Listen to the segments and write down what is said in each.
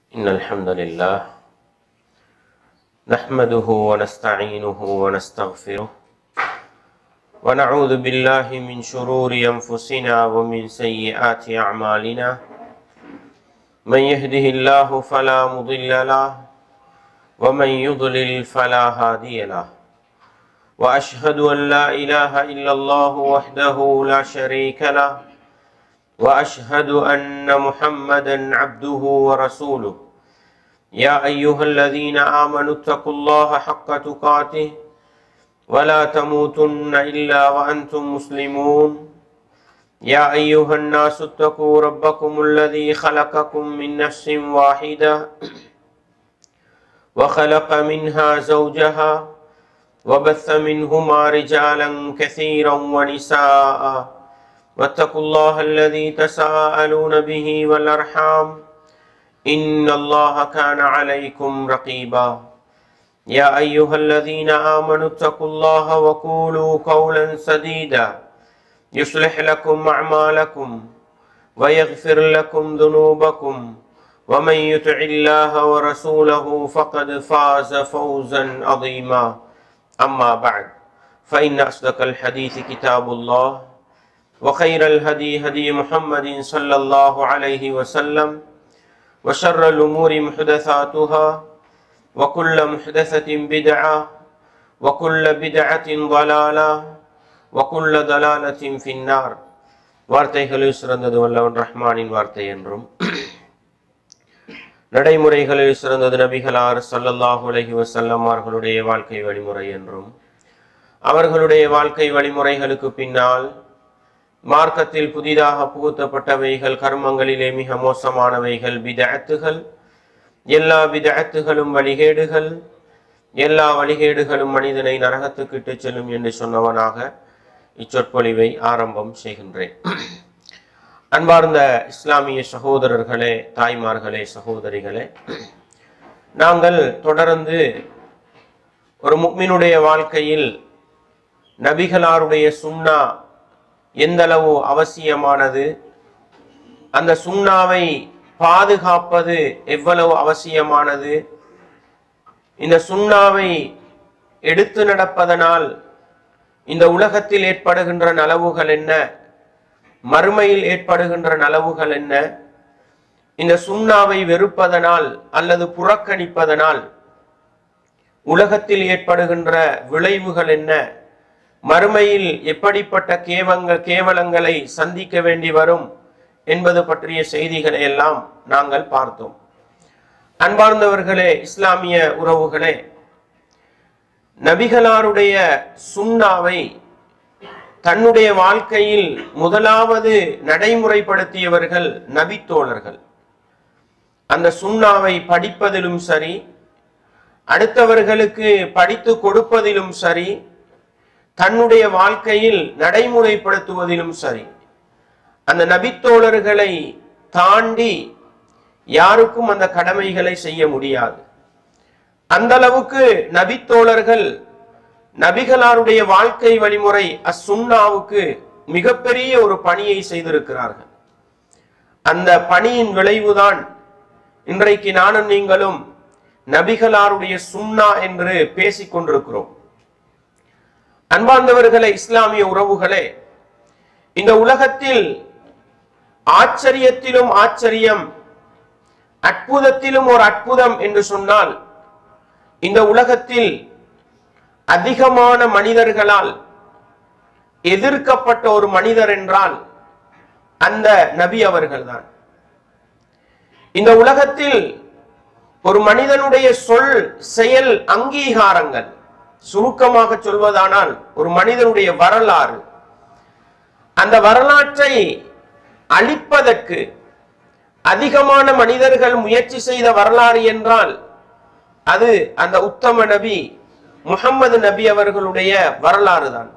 إن الحمد لله نحمده ونستعينه ونستغفره ونعوذ بالله من شرور أنفسنا ومن سيئات أعمالنا من يهده الله فلا مضل له ومن يضلل فلا هادي له وأشهد أن لا إله إلا الله وحده لا شريك له واشهد ان محمدا عبده ورسوله يا ايها الذين امنوا اتقوا الله حق تقاته ولا تموتن الا وانتم مسلمون يا ايها الناس اتقوا ربكم الذي خلقكم من نفس واحده وخلق منها زوجها وبث منهما رجالا كثيرا ونساء واتقوا الله الذي تساءلون به والارحام ان الله كان عليكم رقيبا يا ايها الذين امنوا اتقوا الله وقولوا قولا سديدا يصلح لكم اعمالكم ويغفر لكم ذنوبكم ومن يطع الله ورسوله فقد فاز فوزا عظيما اما بعد فان اصدق الحديث كتاب الله وخير الهدي هدي محمد صلى الله عليه وسلم وشر الأمور محدثاتها وكل محدثة بدعة وكل بدعة ضلالة وكل ضلالة في النار வார்த்தைகளில் சிறந்தது வல்லவன் ரஹ்மானின் வார்த்தை என்றும் நடைமுறைகளில் சிறந்தது நபிகளார் சல்லல்லாஹு அலைஹி வஸல்லம் அவர்களுடைய வாழ்க்கை வழிமுறை என்றும் அவர்களுடைய வாழ்க்கை வழிமுறைகளுக்கு பின்னால் மார்க்கத்தில் புதிதாக புகுத்தப்பட்டவைகள் கர்மங்களிலே மிக மோசமானவைகள் விதஅத்துகள் எல்லா விதஅத்துகளும் வழிகேடுகள் எல்லா வழிகேடுகளும் மனிதனை நரகத்துக்கு இட்டுச் செல்லும் என்று சொன்னவனாக இச்சொற்பொழிவை ஆரம்பம் செய்கின்றேன் அன்பார்ந்த இஸ்லாமிய சகோதரர்களே தாய்மார்களே சகோதரிகளே நாங்கள் தொடர்ந்து ஒரு முக்மினுடைய வாழ்க்கையில் நபிகளாருடைய சுண்ணா எந்தளவு அவசியமானது அந்த சுண்ணாவை பாதுகாப்பது எவ்வளவு அவசியமானது இந்த சுண்ணாவை எடுத்து நடப்பதனால் இந்த உலகத்தில் ஏற்படுகின்ற நலவுகள் என்ன மறுமையில் ஏற்படுகின்ற நலவுகள் என்ன இந்த சுண்ணாவை வெறுப்பதனால் அல்லது புறக்கணிப்பதனால் உலகத்தில் ஏற்படுகின்ற விளைவுகள் என்ன மறுமையில் எப்படிப்பட்ட கேவங்க கேவலங்களை சந்திக்க வேண்டி வரும் என்பது பற்றிய செய்திகளை எல்லாம் நாங்கள் பார்த்தோம் அன்பார்ந்தவர்களே இஸ்லாமிய உறவுகளே நபிகளாருடைய சுண்ணாவை தன்னுடைய வாழ்க்கையில் முதலாவது நடைமுறைப்படுத்தியவர்கள் நபித்தோழர்கள் அந்த சுண்ணாவை படிப்பதிலும் சரி அடுத்தவர்களுக்கு படித்து கொடுப்பதிலும் சரி தன்னுடைய வாழ்க்கையில் நடைமுறைப்படுத்துவதிலும் சரி அந்த நபித்தோழர்களை தாண்டி யாருக்கும் அந்த கடமைகளை செய்ய முடியாது அந்த அளவுக்கு நபித்தோழர்கள் நபிகளாருடைய வாழ்க்கை வழிமுறை அசுண்ணாவுக்கு மிகப்பெரிய ஒரு பணியை செய்திருக்கிறார்கள் அந்த பணியின் விளைவுதான் இன்றைக்கு நானும் நீங்களும் நபிகளாருடைய சுண்ணா என்று பேசிக் கொண்டிருக்கிறோம் அன்பார்ந்தவர்களே இஸ்லாமிய உறவுகளே இந்த உலகத்தில் ஆச்சரியத்திலும் ஆச்சரியம் அற்புதத்திலும் ஒரு அற்புதம் என்று சொன்னால் இந்த உலகத்தில் அதிகமான மனிதர்களால் எதிர்க்கப்பட்ட ஒரு மனிதர் என்றால் அந்த நபி அவர்கள்தான் இந்த உலகத்தில் ஒரு மனிதனுடைய சொல் செயல் அங்கீகாரங்கள் சுருக்கமாக சொல்வதானால் ஒரு மனிதனுடைய வரலாறு அந்த வரலாற்றை அழிப்பதற்கு அதிகமான மனிதர்கள் முயற்சி செய்த வரலாறு என்றால் அது அந்த உத்தம நபி முகம்மது நபி அவர்களுடைய வரலாறு தான்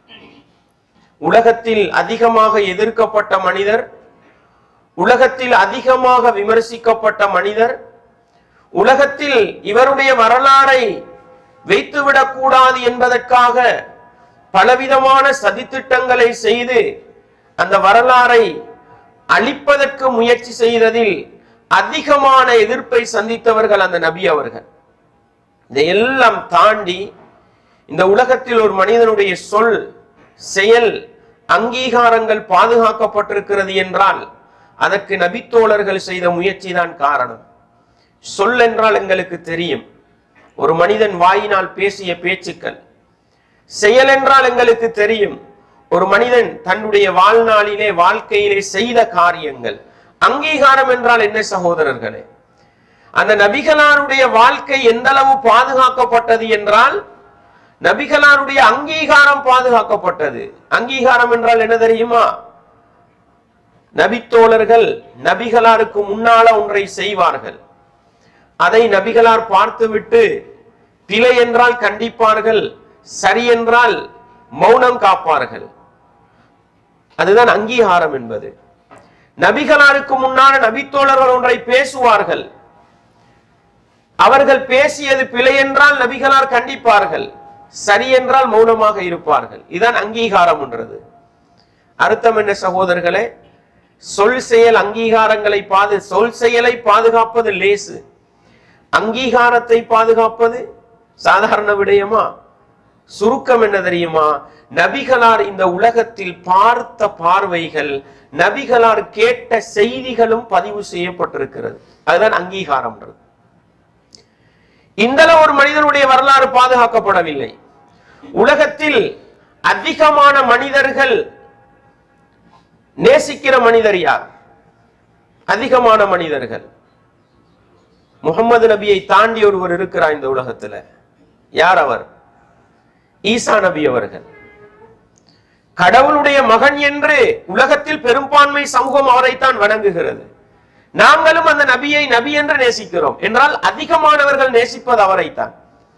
உலகத்தில் அதிகமாக எதிர்க்கப்பட்ட மனிதர் உலகத்தில் அதிகமாக விமர்சிக்கப்பட்ட மனிதர் உலகத்தில் இவருடைய வரலாறை வைத்துவிடக் கூடாது என்பதற்காக பலவிதமான சதித்திட்டங்களை செய்து அந்த வரலாறை அழிப்பதற்கு முயற்சி செய்ததில் அதிகமான எதிர்ப்பை சந்தித்தவர்கள் அந்த நபி அவர்கள் இதையெல்லாம் தாண்டி இந்த உலகத்தில் ஒரு மனிதனுடைய சொல் செயல் அங்கீகாரங்கள் பாதுகாக்கப்பட்டிருக்கிறது என்றால் அதற்கு நபித்தோழர்கள் செய்த முயற்சி தான் காரணம் சொல் என்றால் எங்களுக்கு தெரியும் ஒரு மனிதன் வாயினால் பேசிய பேச்சுக்கள் செயல் என்றால் எங்களுக்கு தெரியும் ஒரு மனிதன் தன்னுடைய வாழ்நாளிலே வாழ்க்கையிலே செய்த காரியங்கள் அங்கீகாரம் என்றால் என்ன சகோதரர்களே அந்த நபிகளாருடைய வாழ்க்கை எந்த அளவு பாதுகாக்கப்பட்டது என்றால் நபிகளாருடைய அங்கீகாரம் பாதுகாக்கப்பட்டது அங்கீகாரம் என்றால் என்ன தெரியுமா நபித்தோழர்கள் நபிகளாருக்கு முன்னால ஒன்றை செய்வார்கள் அதை நபிகளார் பார்த்துவிட்டு பிழை என்றால் கண்டிப்பார்கள் சரி என்றால் மௌனம் காப்பார்கள் அதுதான் அங்கீகாரம் என்பது நபிகளாருக்கு முன்னால நபித்தோழர்கள் ஒன்றை பேசுவார்கள் அவர்கள் பேசியது பிழை என்றால் நபிகளார் கண்டிப்பார்கள் சரி என்றால் மௌனமாக இருப்பார்கள் இதுதான் அங்கீகாரம் என்றது அர்த்தம் என்ன சகோதரர்களே சொல் செயல் அங்கீகாரங்களை பாது சொல் செயலை பாதுகாப்பது லேசு அங்கீகாரத்தை பாதுகாப்பது சாதாரண விடயமா சுருக்கம் என்ன தெரியுமா நபிகளார் இந்த உலகத்தில் பார்த்த பார்வைகள் நபிகளார் கேட்ட செய்திகளும் பதிவு செய்யப்பட்டிருக்கிறது அதுதான் அங்கீகாரம்ன்றது இந்த அளவு ஒரு மனிதனுடைய வரலாறு பாதுகாக்கப்படவில்லை உலகத்தில் அதிகமான மனிதர்கள் நேசிக்கிற மனிதர் யார் அதிகமான மனிதர்கள் முகமது நபியை தாண்டி ஒருவர் இருக்கிறார் இந்த உலகத்துல யார் அவர் ஈசா நபி அவர்கள் கடவுளுடைய மகன் என்று உலகத்தில் பெரும்பான்மை சமூகம் அவரைத்தான் வணங்குகிறது நாங்களும் அந்த நபியை நபி என்று நேசிக்கிறோம் என்றால் அதிகமானவர்கள் நேசிப்பது அவரைத்தான்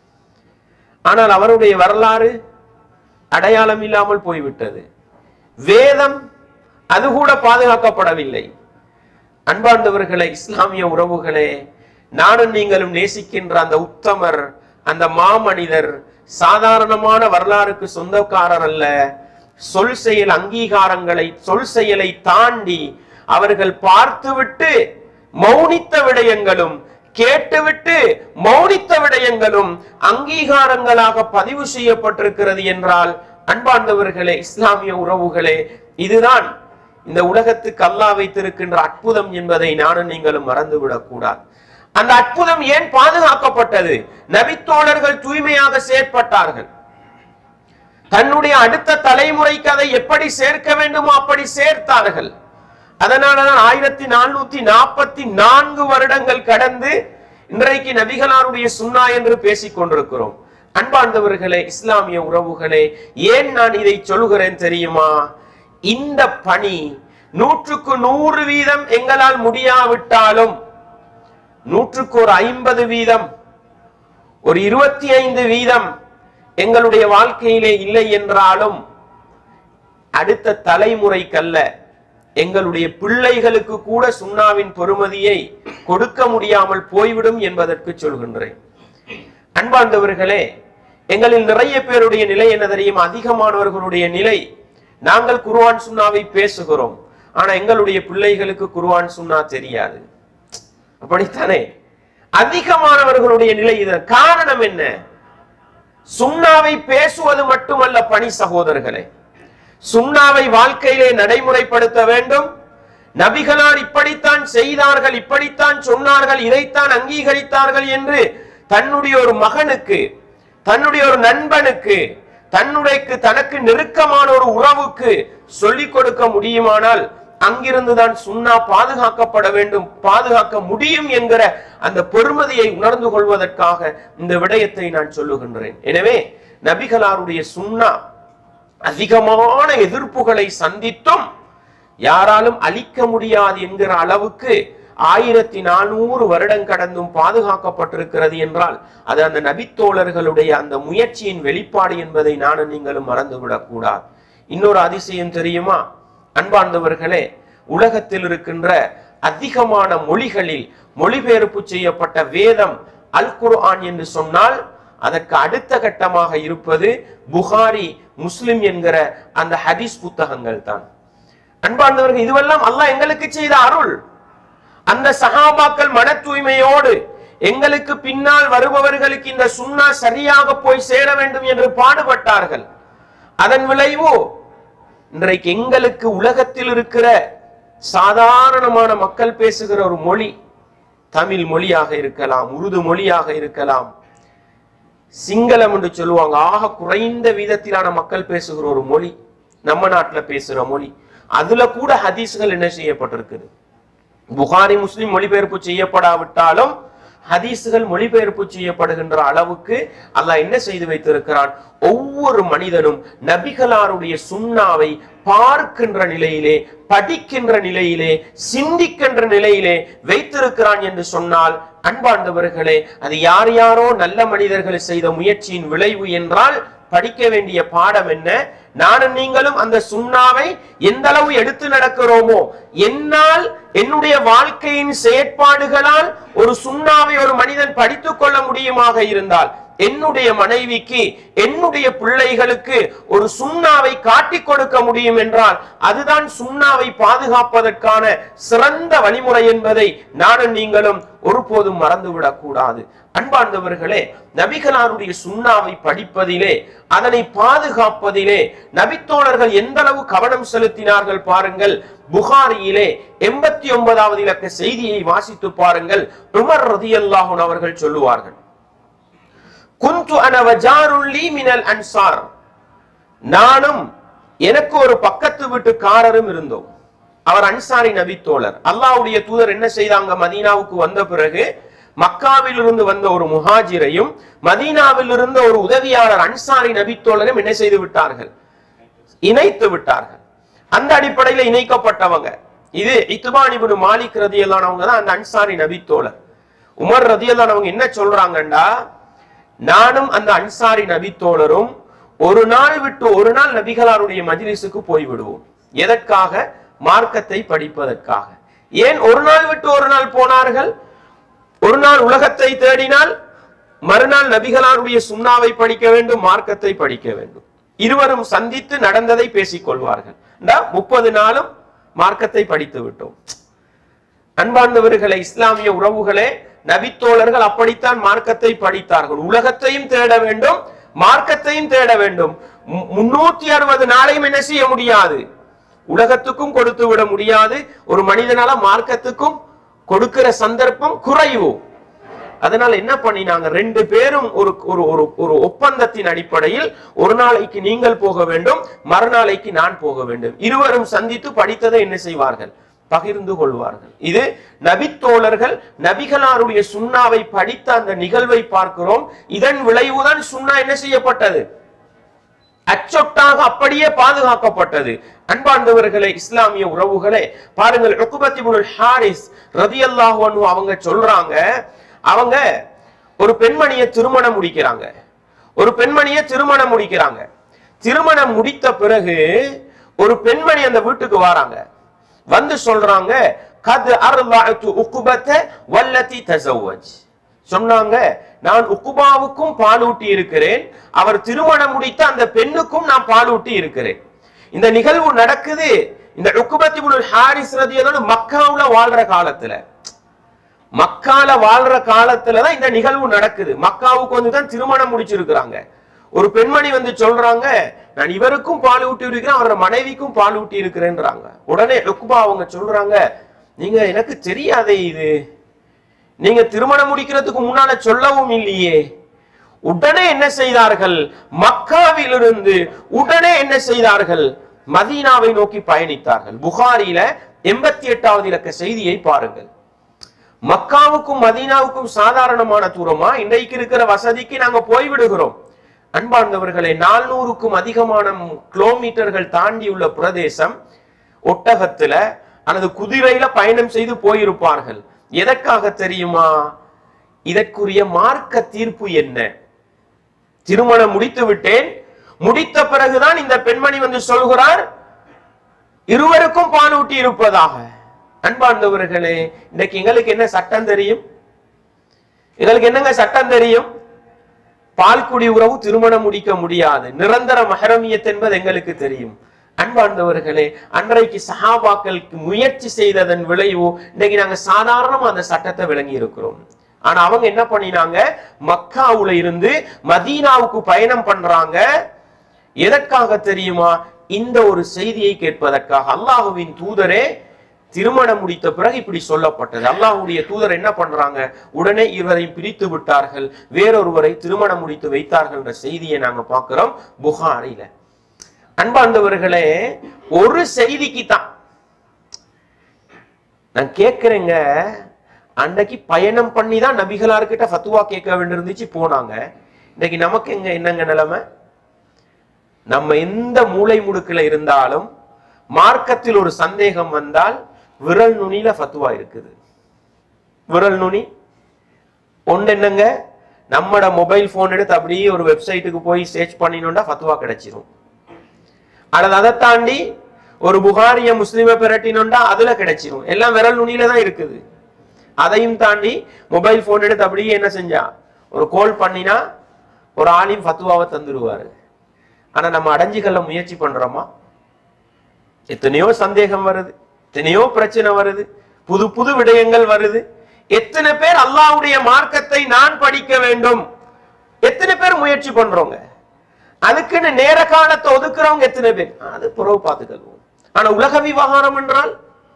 ஆனால் அவருடைய வரலாறு அடையாளம் இல்லாமல் போய்விட்டது வேதம் அது கூட பாதுகாக்கப்படவில்லை அன்பார்ந்தவர்களே இஸ்லாமிய உறவுகளே நானும் நீங்களும் நேசிக்கின்ற அந்த உத்தமர் அந்த மாமனிதர் சாதாரணமான வரலாறுக்கு சொந்தக்காரர் அல்ல சொல் செயல் அங்கீகாரங்களை சொல் செயலை தாண்டி அவர்கள் பார்த்துவிட்டு மௌனித்த விடயங்களும் கேட்டுவிட்டு மௌனித்த விடயங்களும் அங்கீகாரங்களாக பதிவு செய்யப்பட்டிருக்கிறது என்றால் அன்பார்ந்தவர்களே இஸ்லாமிய உறவுகளே இதுதான் இந்த உலகத்துக்கு அல்லாஹ் வைத்திருக்கின்ற அற்புதம் என்பதை நானும் நீங்களும் மறந்துவிடக் கூடாது அந்த அற்புதம் ஏன் பாதுகாக்கப்பட்டது நபித்தோழர்கள் தூய்மையாக செயற்பட்டார்கள் தன்னுடைய அடுத்த தலைமுறைக்கு அதை எப்படி சேர்க்க வேண்டுமோ அப்படி சேர்த்தார்கள் அதனாலதான் ஆயிரத்தி நானூத்தி நாற்பத்தி நான்கு வருடங்கள் கடந்து இன்றைக்கு நபிகளாருடைய சுன்னா என்று பேசிக் கொண்டிருக்கிறோம் அன்பார்ந்தவர்களே இஸ்லாமிய உறவுகளே ஏன் நான் இதை சொல்கிறேன் தெரியுமா இந்த பணி நூற்றுக்கு நூறு வீதம் எங்களால் முடியாவிட்டாலும் நூற்றுக்கு ஒரு ஐம்பது வீதம் ஒரு இருபத்தி ஐந்து வீதம் எங்களுடைய வாழ்க்கையிலே இல்லை என்றாலும் அடுத்த தலைமுறைக்கல்ல எங்களுடைய பிள்ளைகளுக்கு கூட சுண்ணாவின் பொறுமதியை கொடுக்க முடியாமல் போய்விடும் என்பதற்கு சொல்கின்றேன் அன்பார்ந்தவர்களே எங்களில் நிறைய பேருடைய நிலை என்ன தெரியும் அதிகமானவர்களுடைய நிலை நாங்கள் குர்ஆன் சுண்ணாவை பேசுகிறோம் ஆனா எங்களுடைய பிள்ளைகளுக்கு குர்ஆன் சுண்ணா தெரியாது அப்படித்தானே அதிகமானவர்களுடைய நிலை இது காரணம் என்ன சுண்ணாவை பேசுவது மட்டுமல்ல பணி சகோதரர்களே சுண்ணாவை வாழ்க்கையிலே நடைமுறைப்படுத்த வேண்டும் நபிகளார் இப்படித்தான் செய்தார்கள் இப்படித்தான் சொன்னார்கள் இதைத்தான் அங்கீகரித்தார்கள் என்று தன்னுடைய ஒரு மகனுக்கு தன்னுடைய ஒரு நண்பனுக்கு தன்னுடைய தனக்கு நெருக்கமான ஒரு உறவுக்கு சொல்லிக் கொடுக்க முடியுமானால் அங்கிருந்துதான் சுண்ணா பாதுகாக்கப்பட வேண்டும் பாதுகாக்க முடியும் என்கிற அந்த பெருமதியை உணர்ந்து கொள்வதற்காக இந்த விடயத்தை நான் சொல்லுகின்றேன் எனவே நபிகளாருடைய சுண்ணா அதிகமான எதிர்ப்புகளை சந்தித்தும் யாராலும் அழிக்க முடியாது என்கிற அளவுக்கு ஆயிரத்தி நானூறு வருடம் கடந்தும் பாதுகாக்கப்பட்டிருக்கிறது என்றால் அது அந்த நபித்தோழர்களுடைய அந்த முயற்சியின் வெளிப்பாடு என்பதை நானும் நீங்களும் மறந்துவிடக் கூடாது இன்னொரு அதிசயம் தெரியுமா அன்பார்ந்தவர்களே உலகத்தில் இருக்கின்ற அதிகமான மொழிகளில் மொழிபெயர்ப்பு செய்யப்பட்ட வேதம் அல் குர்ஆன் என்று சொன்னால் அதற்கு அடுத்த கட்டமாக இருப்பது புகாரி முஸ்லிம் என்கிற அந்த ஹதீஸ் புத்தகங்கள் தான் அன்பார்ந்தவர்கள் இதுவெல்லாம் அல்லாஹ் எங்களுக்கு செய்த அருள் அந்த சஹாபாக்கள் மன தூய்மையோடு எங்களுக்கு பின்னால் வருபவர்களுக்கு இந்த சுன்னா சரியாக போய் சேர வேண்டும் என்று பாடுபட்டார்கள் அதன் விளைவு இன்றைக்கு எங்களுக்கு உலகத்தில் இருக்கிற சாதாரணமான மக்கள் பேசுகிற ஒரு மொழி தமிழ் மொழியாக இருக்கலாம் உருது மொழியாக இருக்கலாம் சிங்களம் என்று சொல்லுவாங்க ஆக குறைந்த வீதத்திலான மக்கள் பேசுகிற ஒரு மொழி நம்ம நாட்டுல பேசுற மொழி அதுல கூட ஹதீஸ்கள் என்ன செய்யப்பட்டிருக்குது புகாரி முஸ்லிம் மொழிபெயர்ப்பு செய்யப்படாவிட்டாலும் ஹதீஸ்கள் மொழிபெயர்ப்பு செய்யப்படுகின்ற அளவுக்கு அல்லாஹ் என்ன செய்து வைத்திருக்கிறான் ஒவ்வொரு மனிதனும் நபிகளாருடைய சுண்ணாவை பார்க்கின்ற நிலையிலே படிக்கின்ற நிலையிலே சிந்திக்கின்ற நிலையிலே வைத்திருக்கிறான் என்று சொன்னால் அன்பாண்டவர்களே அது யார் யாரோ நல்ல மனிதர்கள் செய்த முயற்சியின் விளைவு என்றால் படிக்க வேண்டிய பாடம் என்ன நானும் நீங்களும் அந்த சுண்ணாவை எந்த அளவு எடுத்து நடக்கிறோமோ என்னால் என்னுடைய வாழ்க்கையின் செயற்பாடுகளால் ஒரு சுண்ணாவை ஒரு மனிதன் படித்துக் கொள்ள முடியுமாக இருந்தால் என்னுடைய மனைவிக்கு என்னுடைய பிள்ளைகளுக்கு ஒரு சுண்ணாவை காட்டிக் கொடுக்க முடியும் என்றால் அதுதான் சுண்ணாவை பாதுகாப்பதற்கான சிறந்த வழிமுறை என்பதை நானும் நீங்களும் ஒருபோதும் மறந்துவிடக் கூடாது அன்பார்ந்தவர்களே நபிகளாருடைய சுண்ணாவை படிப்பதிலே அதனை பாதுகாப்பதிலே நபித்தோழர்கள் எந்த அளவு கவனம் செலுத்தினார்கள் பாருங்கள் புகாரியிலே எண்பத்தி ஒன்பதாவது இலக்க செய்தியை வாசித்து பாருங்கள் உமர் ரதியல்லாஹுன் அவர்கள் சொல்லுவார்கள் குந்து அனவஜாருள்ளி மினல் அன்சார் நானும் எனக்கு ஒரு பக்கத்து வீட்டுக்காரரும் இருந்தோம் அவர் அன்சாரி நபி தோழர் அல்லாஹ்வுடைய தூதர் என்ன செய்தாங்க மதீனாவுக்கு வந்த பிறகு மக்காவில் இருந்து வந்த ஒரு முஹாஜிரையும் மதீனாவில் இருந்த ஒரு உதவியாளர் அன்சாரி நபி தோழரும் என்ன செய்து விட்டார்கள் இணைத்து விட்டார்கள் அந்த அடிப்படையில் இணைக்கப்பட்டவங்க இது இத்துபான் இப்னு மாலிக் ரதியல்லானவங்க தான் அந்த அன்சாரி நபி தோழர் உமர் ரதியல்லானவங்க என்ன சொல்றாங்கண்டா நானும் அந்த அன்சாரி நபி தோழரும் ஒரு நாள் விட்டு ஒரு நாள் நபிகளாருடைய மஜ்லிஸுக்கு போய் விடுவோம் எதற்காக மார்க்கத்தை படிப்பதற்காக ஏன் ஒரு நாள் விட்டு ஒரு நாள் போனார்கள் ஒரு நாள் உலகத்தை தேடினால் மறுநாள் நபிகளாருடைய சுண்ணாவை படிக்க வேண்டும் மார்க்கத்தை படிக்க வேண்டும் இருவரும் சந்தித்து நடந்ததை பேசிக் கொள்வார்கள் முப்பது நாளும் மார்க்கத்தை படித்து விட்டோம் அன்பார்ந்தவர்களே இஸ்லாமிய உறவுகளே நபித்தோழர்கள் அப்படித்தான் மார்க்கத்தை படித்தார்கள் உலகத்தையும் தேட வேண்டும் மார்க்கத்தையும் தேட வேண்டும் மு- முன்னூத்தி அறுபது நாளையும் என்ன செய்ய முடியாது உலகத்துக்கும் கொடுத்து விட முடியாது ஒரு மனிதனால மார்க்கத்துக்கும் கொடுக்கிற சந்தர்ப்பம் குறைவு அதனால என்ன பண்ணினாங்க ரெண்டு பேரும் ஒரு ஒரு ஒரு ஒரு ஒப்பந்தத்தின் அடிப்படையில் ஒரு நாளைக்கு நீங்கள் போக வேண்டும் மறுநாளைக்கு நான் போக வேண்டும் இருவரும் சந்தித்து படித்ததை என்ன செய்வார்கள் பகிர்ந்து கொள்வார்கள் இது நபித்தோழர்கள் நபிகளாருடைய சுண்ணாவை படித்த அந்த நிகழ்வை பார்க்கிறோம் இதன் விளைவுதான் சுண்ணா என்ன செய்யப்பட்டது அச்சொட்டாக அப்படியே பாதுகாக்கப்பட்டது அன்பார்ந்தவர்களே இஸ்லாமிய உறவுகளே பாருங்கள் உக்குபத் இப்னுல் ஹாரிஸ் ரதியல்லாஹு அன்ஹு அவங்க சொல்றாங்க அவங்க ஒரு பெண்மணியை திருமணம் முடிக்கிறாங்க ஒரு பெண்மணியை திருமணம் முடிக்கிறாங்க திருமணம் முடித்த பிறகு ஒரு பெண்மணி அந்த வீட்டுக்கு வராங்க வந்து சொல்றாங்க கத் அர்லஅத்து உக்குபத்த வல்லதி தஸவ்வஜ் சொன்னாங்க நான் உக்குபாவுக்கும் பாலூட்டி இருக்கிறேன் அவர் திருமணம் முடித்த அந்த பெண்ணுக்கும் நான் பாலூட்டி இருக்கிறேன் இந்த நிகழ்வு நடக்குது இந்த உக்குபத்தி ஹாரிஸ் ரதியோட மக்காவுல வாழ்ற காலத்துல மக்கால வாழ்ற காலத்துல தான் இந்த நிகழ்வு நடக்குது மக்காவுக்கு வந்து தான் திருமணம் முடிச்சிருக்கிறாங்க ஒரு பெண்மணி வந்து சொல்றாங்க நான் இவருக்கும் பால் ஊட்டி இருக்கிறேன் அவரோட மனைவிக்கும் பால் ஊட்டி இருக்கிறேன்றாங்க உடனே ருக்பா அவங்க சொல்றாங்க நீங்க எனக்கு தெரியாதே இது நீங்க திருமணம் முடிக்கிறதுக்கு முன்னால சொல்லவும் இல்லையே உடனே என்ன செய்தார்கள் மக்காவிலிருந்து உடனே என்ன செய்தார்கள் மதீனாவை நோக்கி பயணித்தார்கள் புகாரில எண்பத்தி எட்டாவது இலக்க செய்தியை பாருங்கள் மக்காவுக்கும் மதீனாவுக்கும் சாதாரணமான தூரமா இன்றைக்கு இருக்கிற வசதிக்கு நாங்க போய்விடுகிறோம் அன்பார்ந்தவர்களே நானூறுக்கும் அதிகமான கிலோமீட்டர்கள் தாண்டியுள்ள பிரதேசம் ஒட்டகத்துல அல்லது குதிரையில பயணம் செய்து போயிருப்பார்கள் எதற்காக தெரியுமா இதற்குரிய மார்க்க தீர்ப்பு என்ன திருமணம் முடித்து விட்டேன் முடித்த பிறகுதான் இந்த பெண்மணி வந்து சொல்கிறார் இருவருக்கும் பாலூட்டி இருப்பதாக அன்பார்ந்தவர்களே இன்னைக்கு எங்களுக்கு என்ன சட்டம் தெரியும் எங்களுக்கு என்னங்க சட்டம் தெரியும் பால்குடி உறவு திருமணம் முடிக்க முடியாது நிரந்தர மஹரமியத் என்பது எங்களுக்கு தெரியும் அன்பார்ந்தவர்களே அன்றைக்கு சஹாபாக்களுக்கு முயற்சி செய்ததன் விளைவு இன்னைக்கு நாங்க சாதாரணமா அந்த சட்டத்தை விளங்கி இருக்கிறோம் ஆனா அவங்க என்ன பண்ணினாங்க மக்காவுல இருந்து மதீனாவுக்கு பயணம் பண்றாங்க எதற்காக தெரியுமா இந்த ஒரு செய்தியை கேட்பதற்காக அல்லாஹுவின் தூதரே திருமணம் முடித்த பிறகு இப்படி சொல்லப்பட்டது அல்லாஹ்வுடைய தூதர் என்ன பண்றாங்க உடனே இருவரை பிரித்து விட்டார்கள் வேறொருவரை திருமணம் முடித்து வைத்தார்கள் என்ற செய்தியை நாங்க பார்க்கிறோம் புகாரில அன்பார்ந்தவர்களே ஒரு செய்திக்கு தான் நான் கேட்கிறேங்க அன்னைக்கு பயணம் பண்ணி தான் நபிகளார்கிட்ட ஃபத்துவா கேட்க வேண்டியிருந்துச்சு போனாங்க இன்னைக்கு நமக்கு எங்க என்னங்க நிலைமை நம்ம எந்த மூளை முடுக்குல இருந்தாலும் மார்க்கத்தில் ஒரு சந்தேகம் வந்தால் விரல் நுனியில ஃபத்துவா இருக்குது விரல் நுனி ஒன்று என்னங்க நம்மட மொபைல் போன் எடுத்து அப்படியே ஒரு வெப்சைட்டுக்கு போய் சர்ச் பண்ணினோம்னா ஃபத்துவா கிடைச்சிரும் அல்லது அதை தாண்டி ஒரு புகாரிய முஸ்லிமை பிரட்டினோம்னா அதுல கிடைச்சிரும் எல்லாம் விரல் நுனியில தான் இருக்குது அதையும் தாண்டி மொபைல் போன் எடுத்து அப்படியே என்ன செஞ்சா ஒரு கோல் பண்ணினா ஒரு ஆலிம் ஃபத்துவாவை தந்துடுவாரு ஆனா நம்ம அடைஞ்சுக்கொள்ள முயற்சி பண்றோமா எத்தனையோ சந்தேகம் வருது எத்தனையோ பிரச்சனை வருது புது புது விடயங்கள் வருது எத்தனை பேர் அல்லாஹ்வுடைய மார்க்கத்தை நான் படிக்க வேண்டும் எத்தனை பேர் முயற்சி பண்றோங்க அதுக்குன்னு நேர காலத்தை ஒதுக்குறவங்க எத்தனை பேர் அது புறவு பார்த்துக்கொள்வோம் ஆனா உலக விவகாரம் என்றால்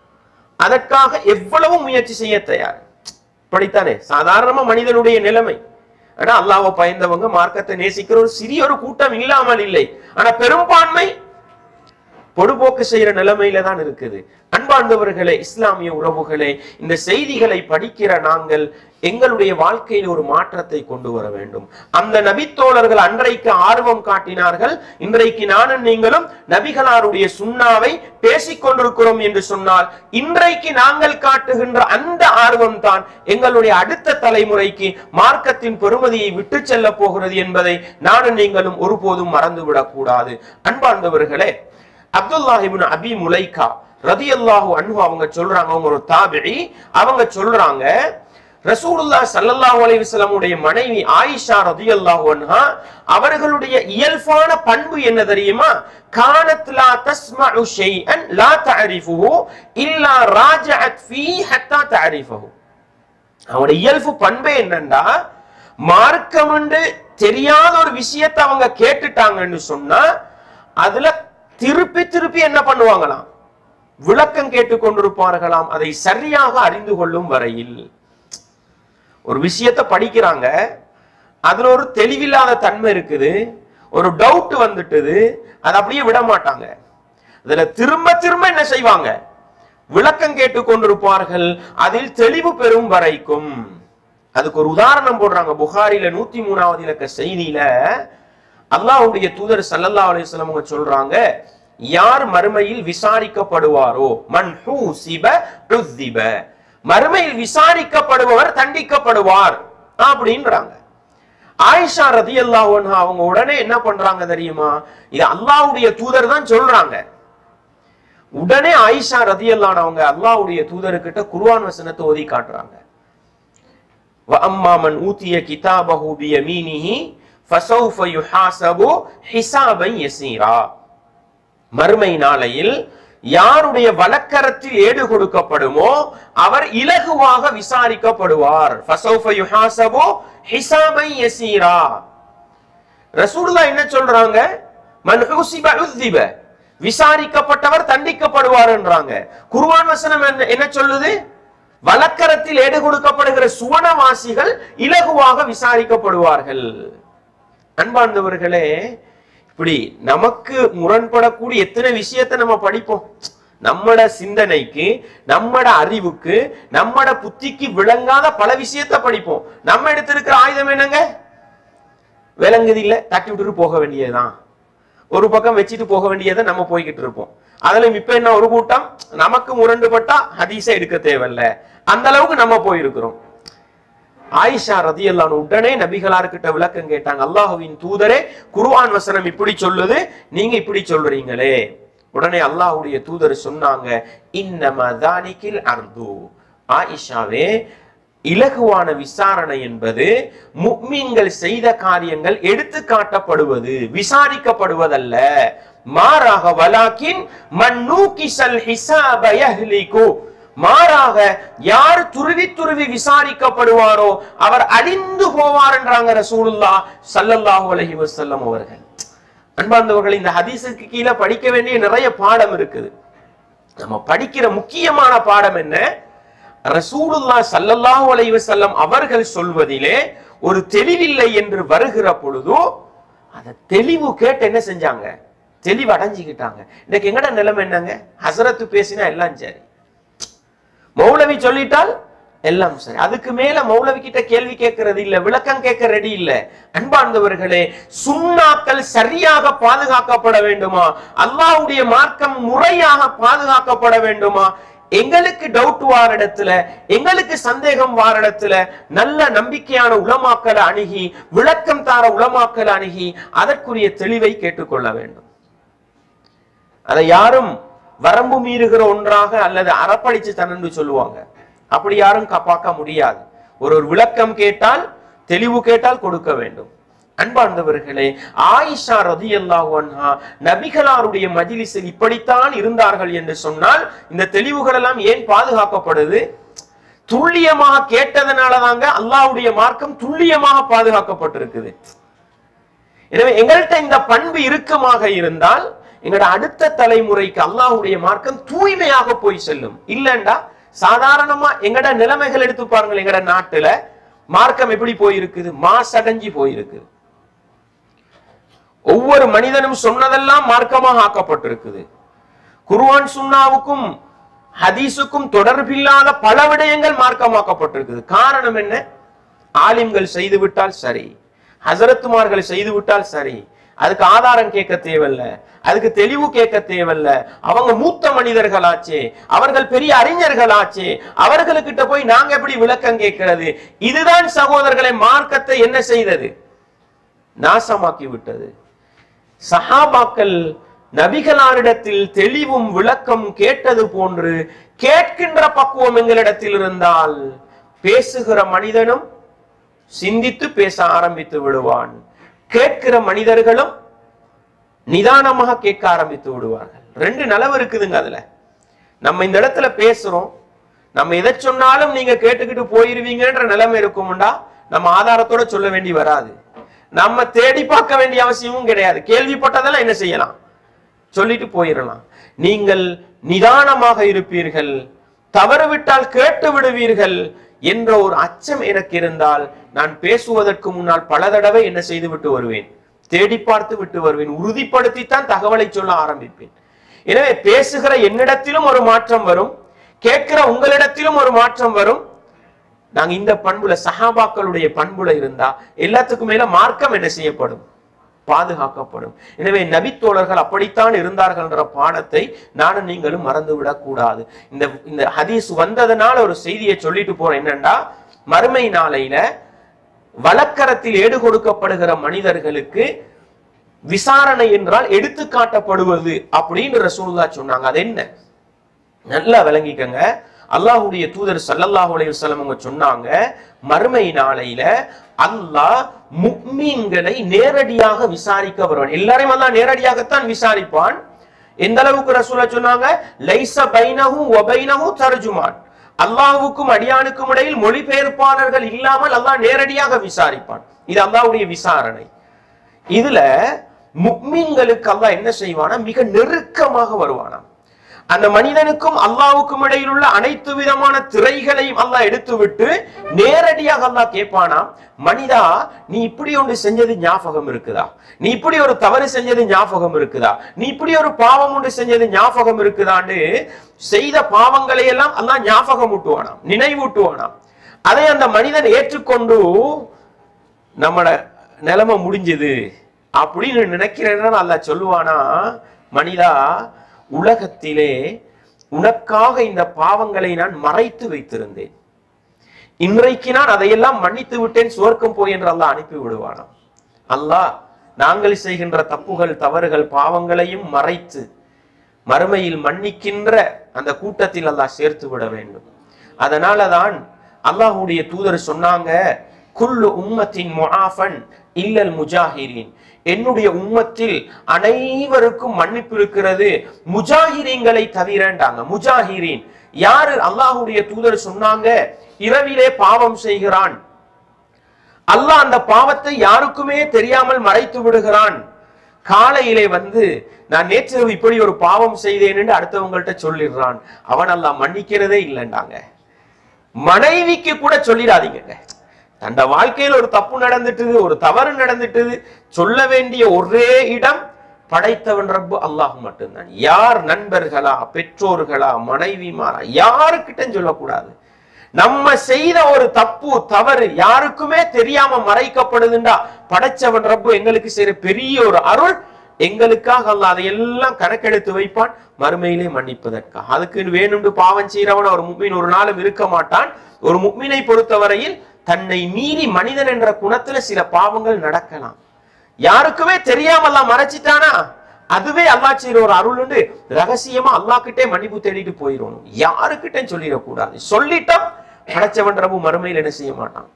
அதற்காக எவ்வளவு முயற்சி செய்ய தயார் இப்படித்தானே சாதாரணமா மனிதனுடைய நிலைமை ஆனா அல்லாஹ்வை பயந்தவங்க மார்க்கத்தை நேசிக்கிற ஒரு சிறிய ஒரு கூட்டம் இல்லாமல் இல்லை ஆனா பெரும்பான்மை பொடுபோக்கு செய்யற நிலைமையில தான் இருக்குது அன்பார்ந்தவர்களே இஸ்லாமிய உறவுகளே இந்த செய்திகளை படிக்கிற நாங்கள் எங்களுடைய வாழ்க்கையில் ஒரு மாற்றத்தை கொண்டு வர வேண்டும் அந்த நபித்தோழர்கள் அன்றைக்கு ஆர்வம் காட்டினார்கள் இன்றைக்கு நானும் நீங்களும் நபிகளாருடைய சுண்ணாவை பேசிக் கொண்டிருக்கிறோம் என்று சொன்னால் இன்றைக்கு நாங்கள் காட்டுகின்ற அந்த ஆர்வம் தான் எங்களுடைய அடுத்த தலைமுறைக்கு மார்க்கத்தின் பெருமதியை விட்டு செல்ல போகிறது என்பதை நானும் நீங்களும் ஒருபோதும் மறந்துவிடக் கூடாது அன்பார்ந்தவர்களே அப்துல்லாஹிபின் அபி முலைகா ரதியல்லாஹு அன்ஹு அவங்க சொல்றாங்க அவங்க ஒரு தாபிரி அவங்க சொல்றாங்க ரசூலுல்லா ஸல்லல்லாஹு அலைஹி வஸல்லமுடைய மனைவி ஆயிஷா ரதியல்லாஹு அன்ஹா அவர்களுடைய இயல்பான பண்பு என்ன தெரியுமா கானத் லா தஸ்மஉ ஷைஅன் லா தஅரிஃபுஹு இல்லா ராஜஅத் ஃபீ ஹத்தா தஅரிஃபுஹு அவங்களுடைய இயல்பு பண்பே என்னன்னா மார்க்கம் என்று தெரியாத ஒரு விஷயத்தை அவங்க கேட்டுட்டாங்கன்னு சொன்னா அதுல திருப்பி திருப்பி என்ன பண்ணுவாங்களாம் விளக்கம் கேட்டுக் கொண்டிருப்பார்களாம் அதை சரியாக அறிந்து கொள்ளும் வரையில் ஒரு விஷயத்தை படிக்கிறாங்க அதுல ஒரு தெளிவில்லாத தன்மை இருக்குது ஒரு டவுட் வந்துட்டுது அதை அப்படியே விட மாட்டாங்க அதுல திரும்ப திரும்ப என்ன செய்வாங்க விளக்கம் கேட்டுக் கொண்டிருப்பார்கள் அதில் தெளிவு பெறும் வரைக்கும் அதுக்கு ஒரு உதாரணம் போடுறாங்க புகாரில நூத்தி மூணாவது இலக்க செய்தியில அல்லாஹ்வுடைய தூதர் ஸல்லல்லாஹு அலைஹி வஸல்லம் அவங்க சொல்றாங்க யார் மறுமையில் விசாரிக்கப்படுவாரோ மன் ஹூசிப உஸ்ஸிப மறுமையில் விசாரிக்கப்படுபவர் தண்டிக்கப்படுவார் அப்படின்றாங்க ஆயிஷா ரதியல்லாஹு அன்ஹா அவங்க உடனே என்ன பண்றாங்க தெரியுமா இது அல்லாஹ்வுடைய தூதர் தான் சொல்றாங்க உடனே ஆயிஷா ரதியல்லான் அவங்க அல்லாஹ்வுடைய தூதர்கிட்ட குர்ஆன் வசனத்தை ஓதி காட்டுறாங்க وَأَمَّا مَنْ أُوتِيَ كِتَابَهُ بِيَمِينِهِ فَسَوْفَ يُحَاسَبُ حِسَابًا يَسِيرًا மறுமை நாளையில் யாருடைய வழக்கரத்தில் ஏடு கொடுக்கப்படுமோ அவர் இலகுவாக விசாரிக்கப்படுவார் ஃபஸௌஃப யுஹாசபு ஹிசாபை யசீரா ரசூலுல்லாஹ் என்ன சொல்றாங்க மன் ஹுசிப உஸ்திப விசாரிக்கப்பட்டவர் தண்டிக்கப்படுவார் என்றாங்க குர்ஆன் வசனம் என்ன- என்ன சொல்லுது வழக்கரத்தில் ஏடு கொடுக்கப்படுகிற சுவனவாசிகள் இலகுவாக விசாரிக்கப்படுவார்கள் அன்பார்ந்தவர்களே இப்படி நமக்கு முரண்படக்கூடிய எத்தனை விஷயத்தை நம்ம படிப்போம் நம்மட சிந்தனைக்கு நம்மட அறிவுக்கு நம்மட புத்திக்கு விளங்காத பல விஷயத்தை படிப்போம் நம்ம எடுத்திருக்கிற ஆயுதம் என்னங்க விளங்குது இல்ல தட்டி விட்டுட்டு போக வேண்டியதுதான் ஒரு பக்கம் வச்சுட்டு போக வேண்டியதை நம்ம போய்கிட்டு இருப்போம் அதுல இப்ப என்ன ஒரு கூட்டம் நமக்கு முரண்டுபட்டா ஹதீஸை எடுக்க தேவையில்ல அந்த அளவுக்கு நம்ம போயிருக்கிறோம் ஆயிஷா ரதியல்லான் உடனே நபிகளார்கிட்ட விளக்கம் கேட்டாங்க அல்லாஹுவின் தூதரே குர்ஆன் வசனம் இப்படி சொல்லுது நீங்க இப்படி சொல்றீங்களே உடனே அல்லாஹ்வுடைய தூதர் சொன்னாங்க இன்னம தானிக்கில் அர்து ஆயிஷாவே இலகுவான விசாரணை என்பது முக்மீன்கள் செய்த காரியங்கள் எடுத்து காட்டப்படுவது விசாரிக்கப்படுவதல்ல மாறாக வலாக்கின் மன்னூகிசல் ஹிசாப யஹ்லிகு மாறாக யார் துருவி துருவி விசாரிக்கப்படுவாரோ அவர் அழிந்து போவார் என்றாங்க ரசூலுல்லா ஸல்லல்லாஹு அலைஹி வஸல்லம் அவர்கள் அன்பார்ந்தவர்கள் இந்த ஹதீஸுக்கு கீழே படிக்க வேண்டிய நிறைய பாடம் இருக்குது நம்ம படிக்கிற முக்கியமான பாடம் என்ன ரசூலுல்லா ஸல்லல்லாஹு அலைஹி வஸல்லம் அவர்கள் சொல்வதிலே ஒரு தெளிவில்லை என்று வருகிற பொழுதோ அத தெளிவு கேட்டு என்ன செஞ்சாங்க தெளிவு அடைஞ்சுக்கிட்டாங்க இன்னைக்கு எங்கட நிலைமை என்னங்க ஹசரத்து பேசினா எல்லாம் சரி மௌலவி சொல்லிட்டால் எல்லாம் சரி அதுக்கு மேல மௌலவி கிட்ட கேள்வி கேட்கறது இல்ல விளக்கம் கேட்க ரெடி இல்ல அன்பார்ந்தவர்களே சுண்ணாக்கள் சரியாக பாதுகாக்கப்பட வேண்டுமா அல்லாஹ்வுடைய மார்க்கம் முறையாக பாதுகாக்கப்பட வேண்டுமா எங்களுக்கு டவுட் வார இடத்துல எங்களுக்கு சந்தேகம் வார இடத்துல நல்ல நம்பிக்கையான உலமாக்களை அணுகி விளக்கம் தார உலமாக்களை அணுகி அதற்குரிய தெளிவை கேட்டுக்கொள்ள வேண்டும் அதை யாரும் வரம்பு மீறுகிற ஒன்றாக அல்லது அறப்பழிச்சு தன்னு சொல்லுவாங்க அப்படி யாரும் க- பார்க்க முடியாது ஒரு ஒரு விளக்கம் கேட்டால் தெளிவு கேட்டால் கொடுக்க வேண்டும் அன்பார்ந்தவர்களே ஆயிஷா ரதியல்லாஹு அன்ஹா நபிகளாருடைய மஜ்லிஸில் இப்படித்தான் இருந்தார்கள் என்று சொன்னால் இந்த தெளிவுகள் எல்லாம் ஏன் பாதுகாக்கப்படுது துல்லியமாக கேட்டதனால தாங்க அல்லாஹ்வுடைய மார்க்கம் துல்லியமாக பாதுகாக்கப்பட்டிருக்குது எனவே எங்கள்கிட்ட இந்த பண்பு இறுக்கமாக இருந்தால் எங்களோட அடுத்த தலைமுறைக்கு அல்லாஹ்வுடைய மார்க்கம் தூய்மையாக போய் செல்லும் இல்லண்டா சாதாரணமா எங்கட நிலைமைகள் எடுத்து பாருங்கள் எங்கட நாட்டுல மார்க்கம் எப்படி போயிருக்குது மாசடைஞ்சு போயிருக்குது ஒவ்வொரு மனிதனும் சொன்னதெல்லாம் மார்க்கமாக ஆக்கப்பட்டிருக்குது குர்ஆன் சுன்னாவுக்கும் ஹதீஸுக்கும் தொடர்பில்லாத பல விடயங்கள் மார்க்கமாக்கப்பட்டிருக்குது காரணம் என்ன ஆலிம்கள் செய்து விட்டால் சரி ஹசரத்துமார்கள் செய்து விட்டால் சரி அதுக்கு ஆதாரம் கேட்க தேவையில்ல அதுக்கு தெளிவு கேட்க தேவையில்ல அவங்க மூத்த மனிதர்களாச்சே அவர்கள் பெரிய அறிஞர்களாச்சே அவர்களுக்கிட்ட போய் நாங்க எப்படி விளக்கம் கேட்கிறது இதுதான் சகோதரர்களை மார்க்கத்தை என்ன செய்தது நாசமாக்கி விட்டது சஹாபாக்கள் நபிகளாரிடத்தில் தெளிவும் விளக்கம் கேட்டது போன்று கேட்கின்ற பக்குவம் எங்களிடத்தில் இருந்தால் பேசுகிற மனிதனும் சிந்தித்து பேச ஆரம்பித்து விடுவான் கேட்கிற மனிதர்களும் நிதானமாக கேட்க ஆரம்பித்து விடுவார்கள் ரெண்டு நலவு இருக்குதுங்க அதுல நம்ம இந்த இடத்துல பேசுறோம் நம்ம எதை சொன்னாலும் நீங்க கேட்டுக்கிட்டு போயிருவீங்கன்ற நிலைமை இருக்கும்டா நம்ம ஆதாரத்தோட சொல்ல வேண்டி வராது நம்ம தேடி பார்க்க வேண்டிய அவசியமும் கிடையாது கேள்விப்பட்டதெல்லாம் என்ன செய்யலாம் சொல்லிட்டு போயிடலாம் நீங்கள் நிதானமாக இருப்பீர்கள் தவறுவிட்டால் கேட்டு விடுவீர்கள் என்ற ஒரு அச்சம் எனக்கு இருந்தால் நான் பேசுவதற்கு முன்னால் பல தடவை என்ன செய்து விட்டு வருவேன் தேடி பார்த்து விட்டு வருவேன் உறுதிப்படுத்தித்தான் தகவலை சொல்ல ஆரம்பிப்பேன் எனவே பேசுகிற என்னிடத்திலும் ஒரு மாற்றம் வரும் கேட்கிற உங்களிடத்திலும் ஒரு மாற்றம் வரும் நாங்க இந்த பண்புல சஹாபாக்களுடைய பண்புல இருந்தா எல்லாத்துக்கும் மேல மார்க்கம் என்ன செய்யப்படும் பாதுகாக்கப்படும் எனவே நபித்தோழர்கள் அப்படித்தான் இருந்தார்கள் என்ற பாடத்தை நானும் நீங்களும் மறந்து விடக்கூடாது இந்த இந்த ஹதீஸ் வந்ததனால ஒரு செய்தியை சொல்லிட்டு போறேன் என்னன்னா மறுமை நாளையில வழக்கரத்தில் ஏடு கொடுக்கப்படுகிற மனிதர்களுக்கு விசாரணை என்றால் எடுத்து காட்டப்படுவது அப்படின்னு ரசூலுல்லாஹ் சொன்னாங்க அது என்ன நல்லா விளங்கிக்கங்க அல்லாஹ்வுடைய தூதர் ஸல்லல்லாஹு அலைஹி வஸல்லம் அவங்க சொன்னாங்க மறுமை நாளையில அல்லாஹ் முக்மீன்களை நேரடியாக விசாரிக்க வருவான் எல்லாரையும் அல்லாஹ் நேரடியாகத்தான் விசாரிப்பான் எந்த அளவுக்கு ரசூலா சொன்னாங்க லைஸ பைனஹு வ பைனஹு தர்ஜுமான் அல்லாஹ்வுக்கும் அடியானுக்கும் இடையில் மொழிபெயர்ப்பாளர்கள் இல்லாமல் அல்லாஹ் நேரடியாக விசாரிப்பான் இது அல்லாஹ்வுடைய விசாரணை இதுல முக்மீன்களுக்கு அல்லாஹ் என்ன செய்வானா மிக நெருக்கமாக வருவானாம் அந்த மனிதனுக்கும் அல்லாவுக்கும் இடையில் உள்ள அனைத்து விதமான திரைகளையும் அல்லாஹ் எடுத்து விட்டு நேரடியாக அல்லாஹ் கேட்பானாம் மனிதா நீ இப்படி ஒன்று செஞ்சது ஞாபகம் இருக்குதா நீ இப்படி ஒரு தவறு செஞ்சது ஞாபகம் இருக்குதா நீ இப்படி ஒரு பாவம் ஒன்று செஞ்சது ஞாபகம் இருக்குதான்னு செய்த பாவங்களை எல்லாம் அல்லாஹ் ஞாபகம் ஊட்டுவானாம் நினைவூட்டுவானாம் அதை அந்த மனிதன் ஏற்றுக்கொண்டு நம்மட நிலைமை முடிஞ்சது அப்படின்னு நினைக்கிறேன்னு அல்லாஹ் சொல்லுவானா மனிதா உலகத்திலே உனக்காக இந்த பாவங்களை நான் மறைத்து வைத்திருந்தேன் இன்றைக்கு நான் அதையெல்லாம் மன்னித்து விட்டேன் சுவர்க்கம் போய் என்று அல்லாஹ் அனுப்பி விடுவானாம் அல்லாஹ் நாங்கள் செய்கின்ற தப்புகள் தவறுகள் பாவங்களையும் மறைத்து மறுமையில் மன்னிக்கின்ற அந்த கூட்டத்தில் அல்லாஹ் சேர்த்து விட வேண்டும் அதனால தான் அல்லாஹ்வுடைய தூதர் சொன்னாங்க குல்லு உம்மத்தின் முஆஃபன் இல்லல் முஜாஹிரீன் என்னுடைய உம்மத்தில் அனைவருக்கும் மன்னிப்பு இருக்கிறது முஜாஹிரீன்களை தவிரண்டாங்க முஜாஹிரீன் யாரு அல்லாஹ்வுடைய தூதர் சொன்னாங்க இரவிலே பாவம் செய்கிறான் அல்லாஹ் அந்த பாவத்தை யாருக்குமே தெரியாமல் மறைத்து விடுகிறான் காலையிலே வந்து நான் நேற்று இப்படி ஒரு பாவம் செய்தேன் என்று அடுத்தவங்கள்ட்ட சொல்லிடுறான் அவன் அல்லாஹ் மன்னிக்கிறதே இல்லைண்டாங்க மனைவிக்கு கூட சொல்லிடாதீங்க தண்ட வாழ்க்கையில் ஒரு தப்பு நடந்துட்டுது ஒரு தவறு நடந்துட்டுது சொல்ல வேண்டிய ஒரே இடம் படைத்தவன் ரப்பு அல்லாஹ் மட்டும்தான் யார் நண்பர்களா பெற்றோர்களா மனைவிமாரா யாருக்கிட்ட சொல்லக்கூடாது நம்ம செய்த ஒரு தப்பு தவறு யாருக்குமே தெரியாம மறைக்கப்படுதுண்டா படைச்சவன் ரப்பு எங்களுக்கு செய்யற பெரிய ஒரு அருள் எங்களுக்காக அல்லாஹ் அதையெல்லாம் கணக்கெடுத்து வைப்பான் மறுமையிலே மன்னிப்பதற்காக அதுக்கு வேணும்னு பாவம் செய்யறவன் ஒரு முக்மீன் ஒரு நாளும் இருக்க மாட்டான் ஒரு முக்மீனை பொறுத்தவரையில் தன்னை மீறி மனிதன் என்ற குணத்துல சில பாவங்கள் நடக்கலாம் யாருக்குமே தெரியாம அல்லாஹ் மறைச்சிட்டானா அதுவே அல்லாஹ் செய்யற ஒரு அருள் உண்டு ரகசியமா அல்லாஹ் கிட்டே மன்னிப்பு தேடிட்டு போயிடணும் யாருக்கிட்டே சொல்லிடக்கூடாது சொல்லிட்டோம் படைச்சவன் ரபு மறுமையில் என்ன செய்ய மாட்டான்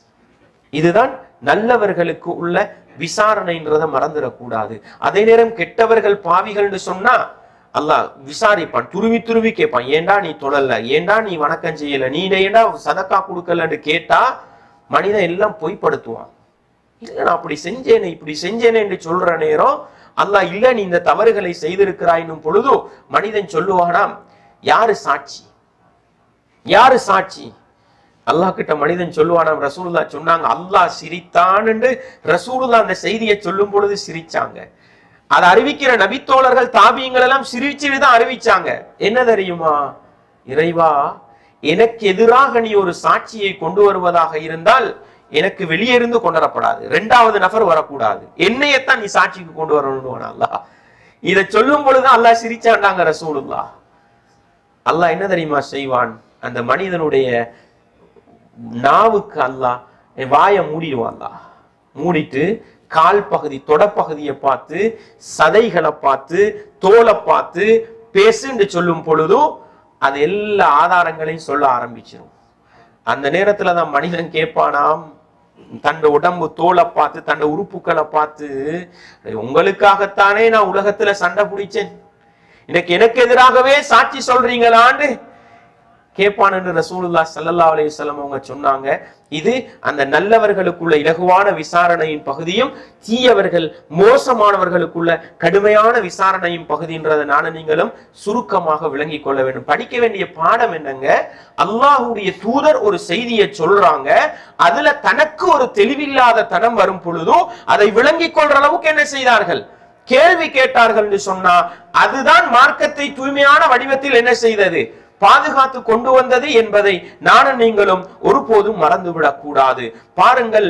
இதுதான் நல்லவர்களுக்கு உள்ள விசாரணைன்றதை மறந்துடக்கூடாது அதே நேரம் கெட்டவர்கள் பாவிகள்னு சொன்னா அல்லாஹ் விசாரிப்பான் துருவி துருவி கேட்பான் ஏன்டா நீ தொழல ஏன்டா நீ வணக்கம் செய்யல நீ ஏன்டா சதக்கா கொடுக்கலன்னு கேட்டா மனிதன் எல்லாம் பொய்ப்படுத்துவான் இல்ல நான் அப்படி செஞ்சேனே இப்படி செஞ்சேனே என்று சொல்ற நேரம் அல்லாஹ் இல்ல நீ இந்த தவறுகளை செய்திருக்கிறாயினும் பொழுது மனிதன் சொல்லுவானாம் யாரு சாட்சி யாரு சாட்சி அல்லாஹ் கிட்ட மனிதன் சொல்லுவானாம் ரசூலுல்லா சொன்னாங்க அல்லாஹ் சிரித்தான் என்று ரசூலுல்லா அந்த செய்தியை சொல்லும் பொழுது சிரிச்சாங்க அதை அறிவிக்கிற நபித்தோழர்கள் தாபியங்கள் எல்லாம் சிரிச்சுட்டு தான் அறிவிச்சாங்க என்ன தெரியுமா இறைவா எனக்கு எதிராக நீ ஒரு சாட்சியை கொண்டு வருவதாக இருந்தால் எனக்கு வெளியே இருந்து கொண்டு வரப்படாது ரெண்டாவது நபர் வரக்கூடாது என்னையத்தான் நீ சாட்சிக்கு கொண்டு வரணும் அல்லாஹ் இதை சொல்லும் பொழுது அல்லாஹ் சிரிச்சாண்டாங்க ரசூலுல்லா அல்லாஹ் என்ன தெரியுமா செய்வான் அந்த மனிதனுடைய நாவுக்கு அல்லாஹ் என் வாயை மூடிடுவான் அல்லாஹ் மூடிட்டு கால் பகுதி தொடப்பகுதியை பார்த்து சதைகளை பார்த்து தோலை பார்த்து பேசுன்னு சொல்லும் பொழுதும் அது எல்லா ஆதாரங்களையும் சொல்ல ஆரம்பிச்சிடும் அந்த நேரத்துல தான் மனிதன் கேட்பானாம் தன் உடம்பு தோலை பார்த்து தன் உறுப்புகளை பார்த்து உங்களுக்காகத்தானே நான் உலகத்துல சண்டை பிடிச்சேன் இன்னைக்கு எனக்கு எதிராகவே சாட்சி சொல்றீங்களான்னு கேட்பான் என்று ரசூலுல்லா ஸல்லல்லாஹு அலைஹி வஸல்லம் அவங்க சொன்னாங்க இது அந்த நல்லவர்களுக்குள்ள இலகுவான விசாரணையின் பகுதியும் தீயவர்கள் மோசமானவர்களுக்குள்ள கடுமையான விசாரணையின் பகுதின்றதை நானும் நீங்களும் சுருக்கமாக விளங்கிக் கொள்ள வேண்டும் படிக்க வேண்டிய பாடம் என்னங்க அல்லாஹ்வுடைய தூதர் ஒரு செய்தியை சொல்றாங்க அதுல தனக்கு ஒரு தெளிவில்லாத தனம் வரும் பொழுதும் அதை விளங்கிக் கொள்ற அளவுக்கு என்ன செய்தார்கள் கேள்வி கேட்டார்கள் என்று சொன்னா அதுதான் மார்க்கத்தை தூய்மையான வடிவத்தில் என்ன செய்தது பாதுகாத்து கொண்டு வந்தது என்பதை நானும் நீங்களும் ஒருபோதும் மறந்துவிடக் கூடாது பாருங்கள்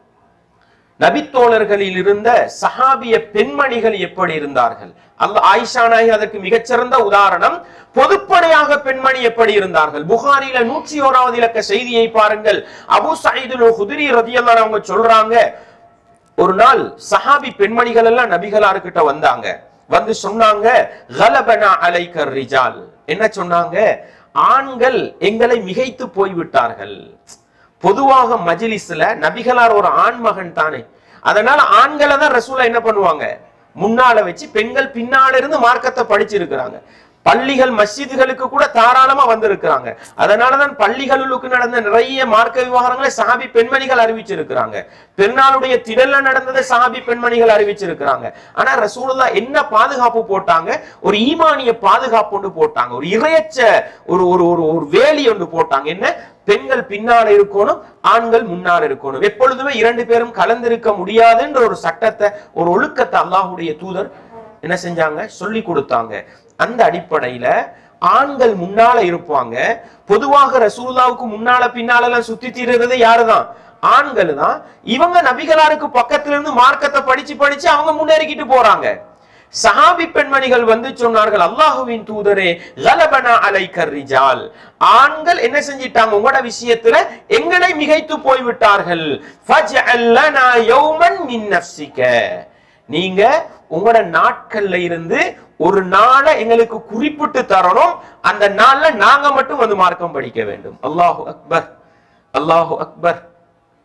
நபித்தோழர்களில் இருந்த சஹாபிய பெண்மணிகள் எப்படி இருந்தார்கள் அல்ல ஆயிஷா நாயகி அதற்கு மிகச்சிறந்த உதாரணம் பொதுப்படையாக பெண்மணி எப்படி இருந்தார்கள் புகாரில நூற்றி ஓராவது இலக்க செய்தியை பாருங்கள் அபு சயீதுல் ஹுதுரி ரதியல்லாஹு அவங்க சொல்றாங்க ஒரு நாள் சஹாபி பெண்மணிகள் எல்லாம் நபிகளார்கிட்ட வந்தாங்க வந்து சொன்னாங்க "கலபனா அலைக்க ரிஜால் என்ன சொன்னாங்க ஆண்கள் எங்களை மிகைத்து போய்விட்டார்கள் பொதுவாக மஜ்லிஸ்ல நபிகளார் ஒரு ஆண் மகன் தானே அதனால ஆண்களை தான் ரசூலா என்ன பண்ணுவாங்க முன்னால வச்சு பெண்கள் பின்னால இருந்து மார்க்கத்தை படிச்சிருக்கிறாங்க பள்ளிகள் மஸ்ஜிதுகளுக்கு கூட தாராளமா வந்திருக்கிறாங்க அதனாலதான் பள்ளிகளுக்கு நடந்த நிறைய மார்க்க விவகாரங்களை சஹாபி பெண்மணிகள் அறிவிச்சிருக்கிறாங்க பெருநாளுடைய திடல்ல நடந்ததை சஹாபி பெண்மணிகள் அறிவிச்சிருக்கிறாங்க ஆனா ரசூலுல்லா என்ன பாதுகாப்பு போட்டாங்க ஒரு ஈமானிய பாதுகாப்பு ஒன்று போட்டாங்க ஒரு இறையச்ச ஒரு ஒரு ஒரு ஒரு வேலி ஒன்று போட்டாங்க என்ன பெண்கள் பின்னால இருக்கணும் ஆண்கள் முன்னால் இருக்கணும் எப்பொழுதுமே இரண்டு பேரும் கலந்திருக்க முடியாதுன்ற ஒரு சட்டத்தை ஒரு ஒழுக்கத்தை அல்லாஹ்வுடைய தூதர் என்ன செஞ்சாங்க சொல்லி கொடுத்தாங்க அந்த அடிப்படையில ஆண்கள் முன்னால இருப்பாங்க பொதுவாக ரசூலுல்லாவுக்கு முன்னால பின்னால எல்லாம் சுத்தி தீர்றது யாருதான் ஆண்கள் தான் இவங்க நபிகளாருக்கு பக்கத்துல இருந்து மார்க்கத்தை படிச்சு படிச்சு அவங்க முன்னேறிக்கிட்டு போறாங்க சஹாபி பெண்மணிகள் வந்து சொன்னார்கள் அல்லாஹுவின் தூதரே கலபனா அலைக்கர் ரிஜால் ஆண்கள் என்ன செஞ்சிட்டாங்க உங்களோட விஷயத்துல எங்களை மிகைத்து போய்விட்டார்கள் ஃபஜ்அல் லனா யௌமன் மின் நஃப்ஸிக நீங்க உங்களோட நாட்கள்ல இருந்து ஒரு நாளை எங்களுக்கு குறிப்பிட்டு தரணும் அந்த நாள்ல நாங்க மட்டும் வந்து மார்க்கம் படிக்க வேண்டும் அல்லாஹு அக்பர் அல்லாஹு அக்பர்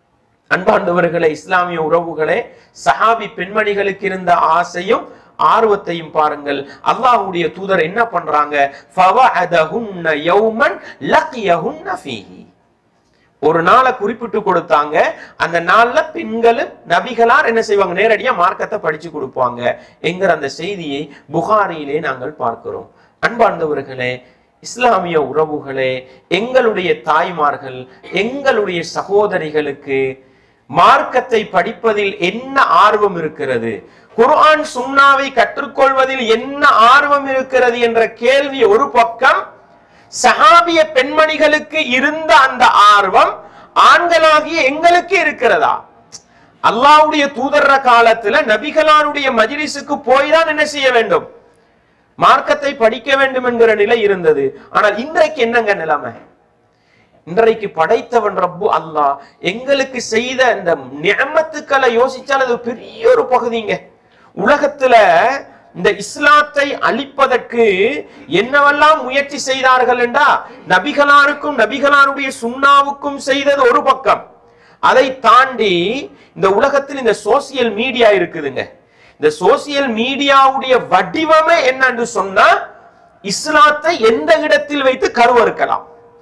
அன்பாண்டவர்களே இஸ்லாமிய உறவுகளே சஹாபி பெண்மணிகளுக்கு இருந்த ஆசையும் ஆர்வத்தையும் பாருங்கள் அல்லாஹ்வுடைய தூதர் என்ன பண்றாங்க ஃபவஅதஹுன்ன யௌமன் லக்கியஹுன்ன ஃபீஹி ஒரு நாளை குறிப்பிட்டு கொடுத்தாங்க அந்த நாள்ல பெண்களும் நபிகளார் என்ன செய்வாங்க நேரடியா மார்க்கத்தை படிச்சு கொடுப்பாங்க என்கிற அந்த செய்தியை புகாரியிலே நாங்கள் பார்க்கிறோம் அன்பார்ந்தவர்களே இஸ்லாமிய உறவுகளே எங்களுடைய தாய்மார்கள் எங்களுடைய சகோதரிகளுக்கு மார்க்கத்தை படிப்பதில் என்ன ஆர்வம் இருக்கிறது குர்ஆன் சுன்னாவை கற்றுக்கொள்வதில் என்ன ஆர்வம் இருக்கிறது என்ற கேள்வி ஒரு பக்கம் சஹாபிய பெண்மணிகளுக்கு இருந்த அந்த ஆர்வம் ஆண்களாகிய எங்களுக்கு இருக்கிறதா அல்லாஹ்வுடைய தூதர்ற காலத்துல நபிகளாருடைய மஜ்லிஸுக்கு போய் தான் என்ன செய்ய வேண்டும் மார்க்கத்தை படிக்க வேண்டும் என்கிற நிலை இருந்தது ஆனால் இன்றைக்கு என்னங்க நிலைமை இன்றைக்கு படைத்தவன் ரப்பு அல்லாஹ் எங்களுக்கு செய்த இந்த நியமத்துக்களை யோசிச்சால் அது பெரிய ஒரு பகுதிங்க உலகத்துல இந்த இஸ்லாத்தை அழிப்பதற்கு என்னவெல்லாம் முயற்சி செய்தார்கள் என்றா நபிகளாருக்கும் நபிகளாருடைய சுண்ணாவுக்கும் செய்தது ஒரு பக்கம் அதை தாண்டி இந்த உலகத்தில் இந்த சோசியல் மீடியா இருக்குதுங்க இந்த சோசியல் மீடியாவுடைய வடிவமே என்னன்னு சொன்னா இஸ்லாத்தை எந்த இடத்தில் வைத்து கருவறுக்கலாம்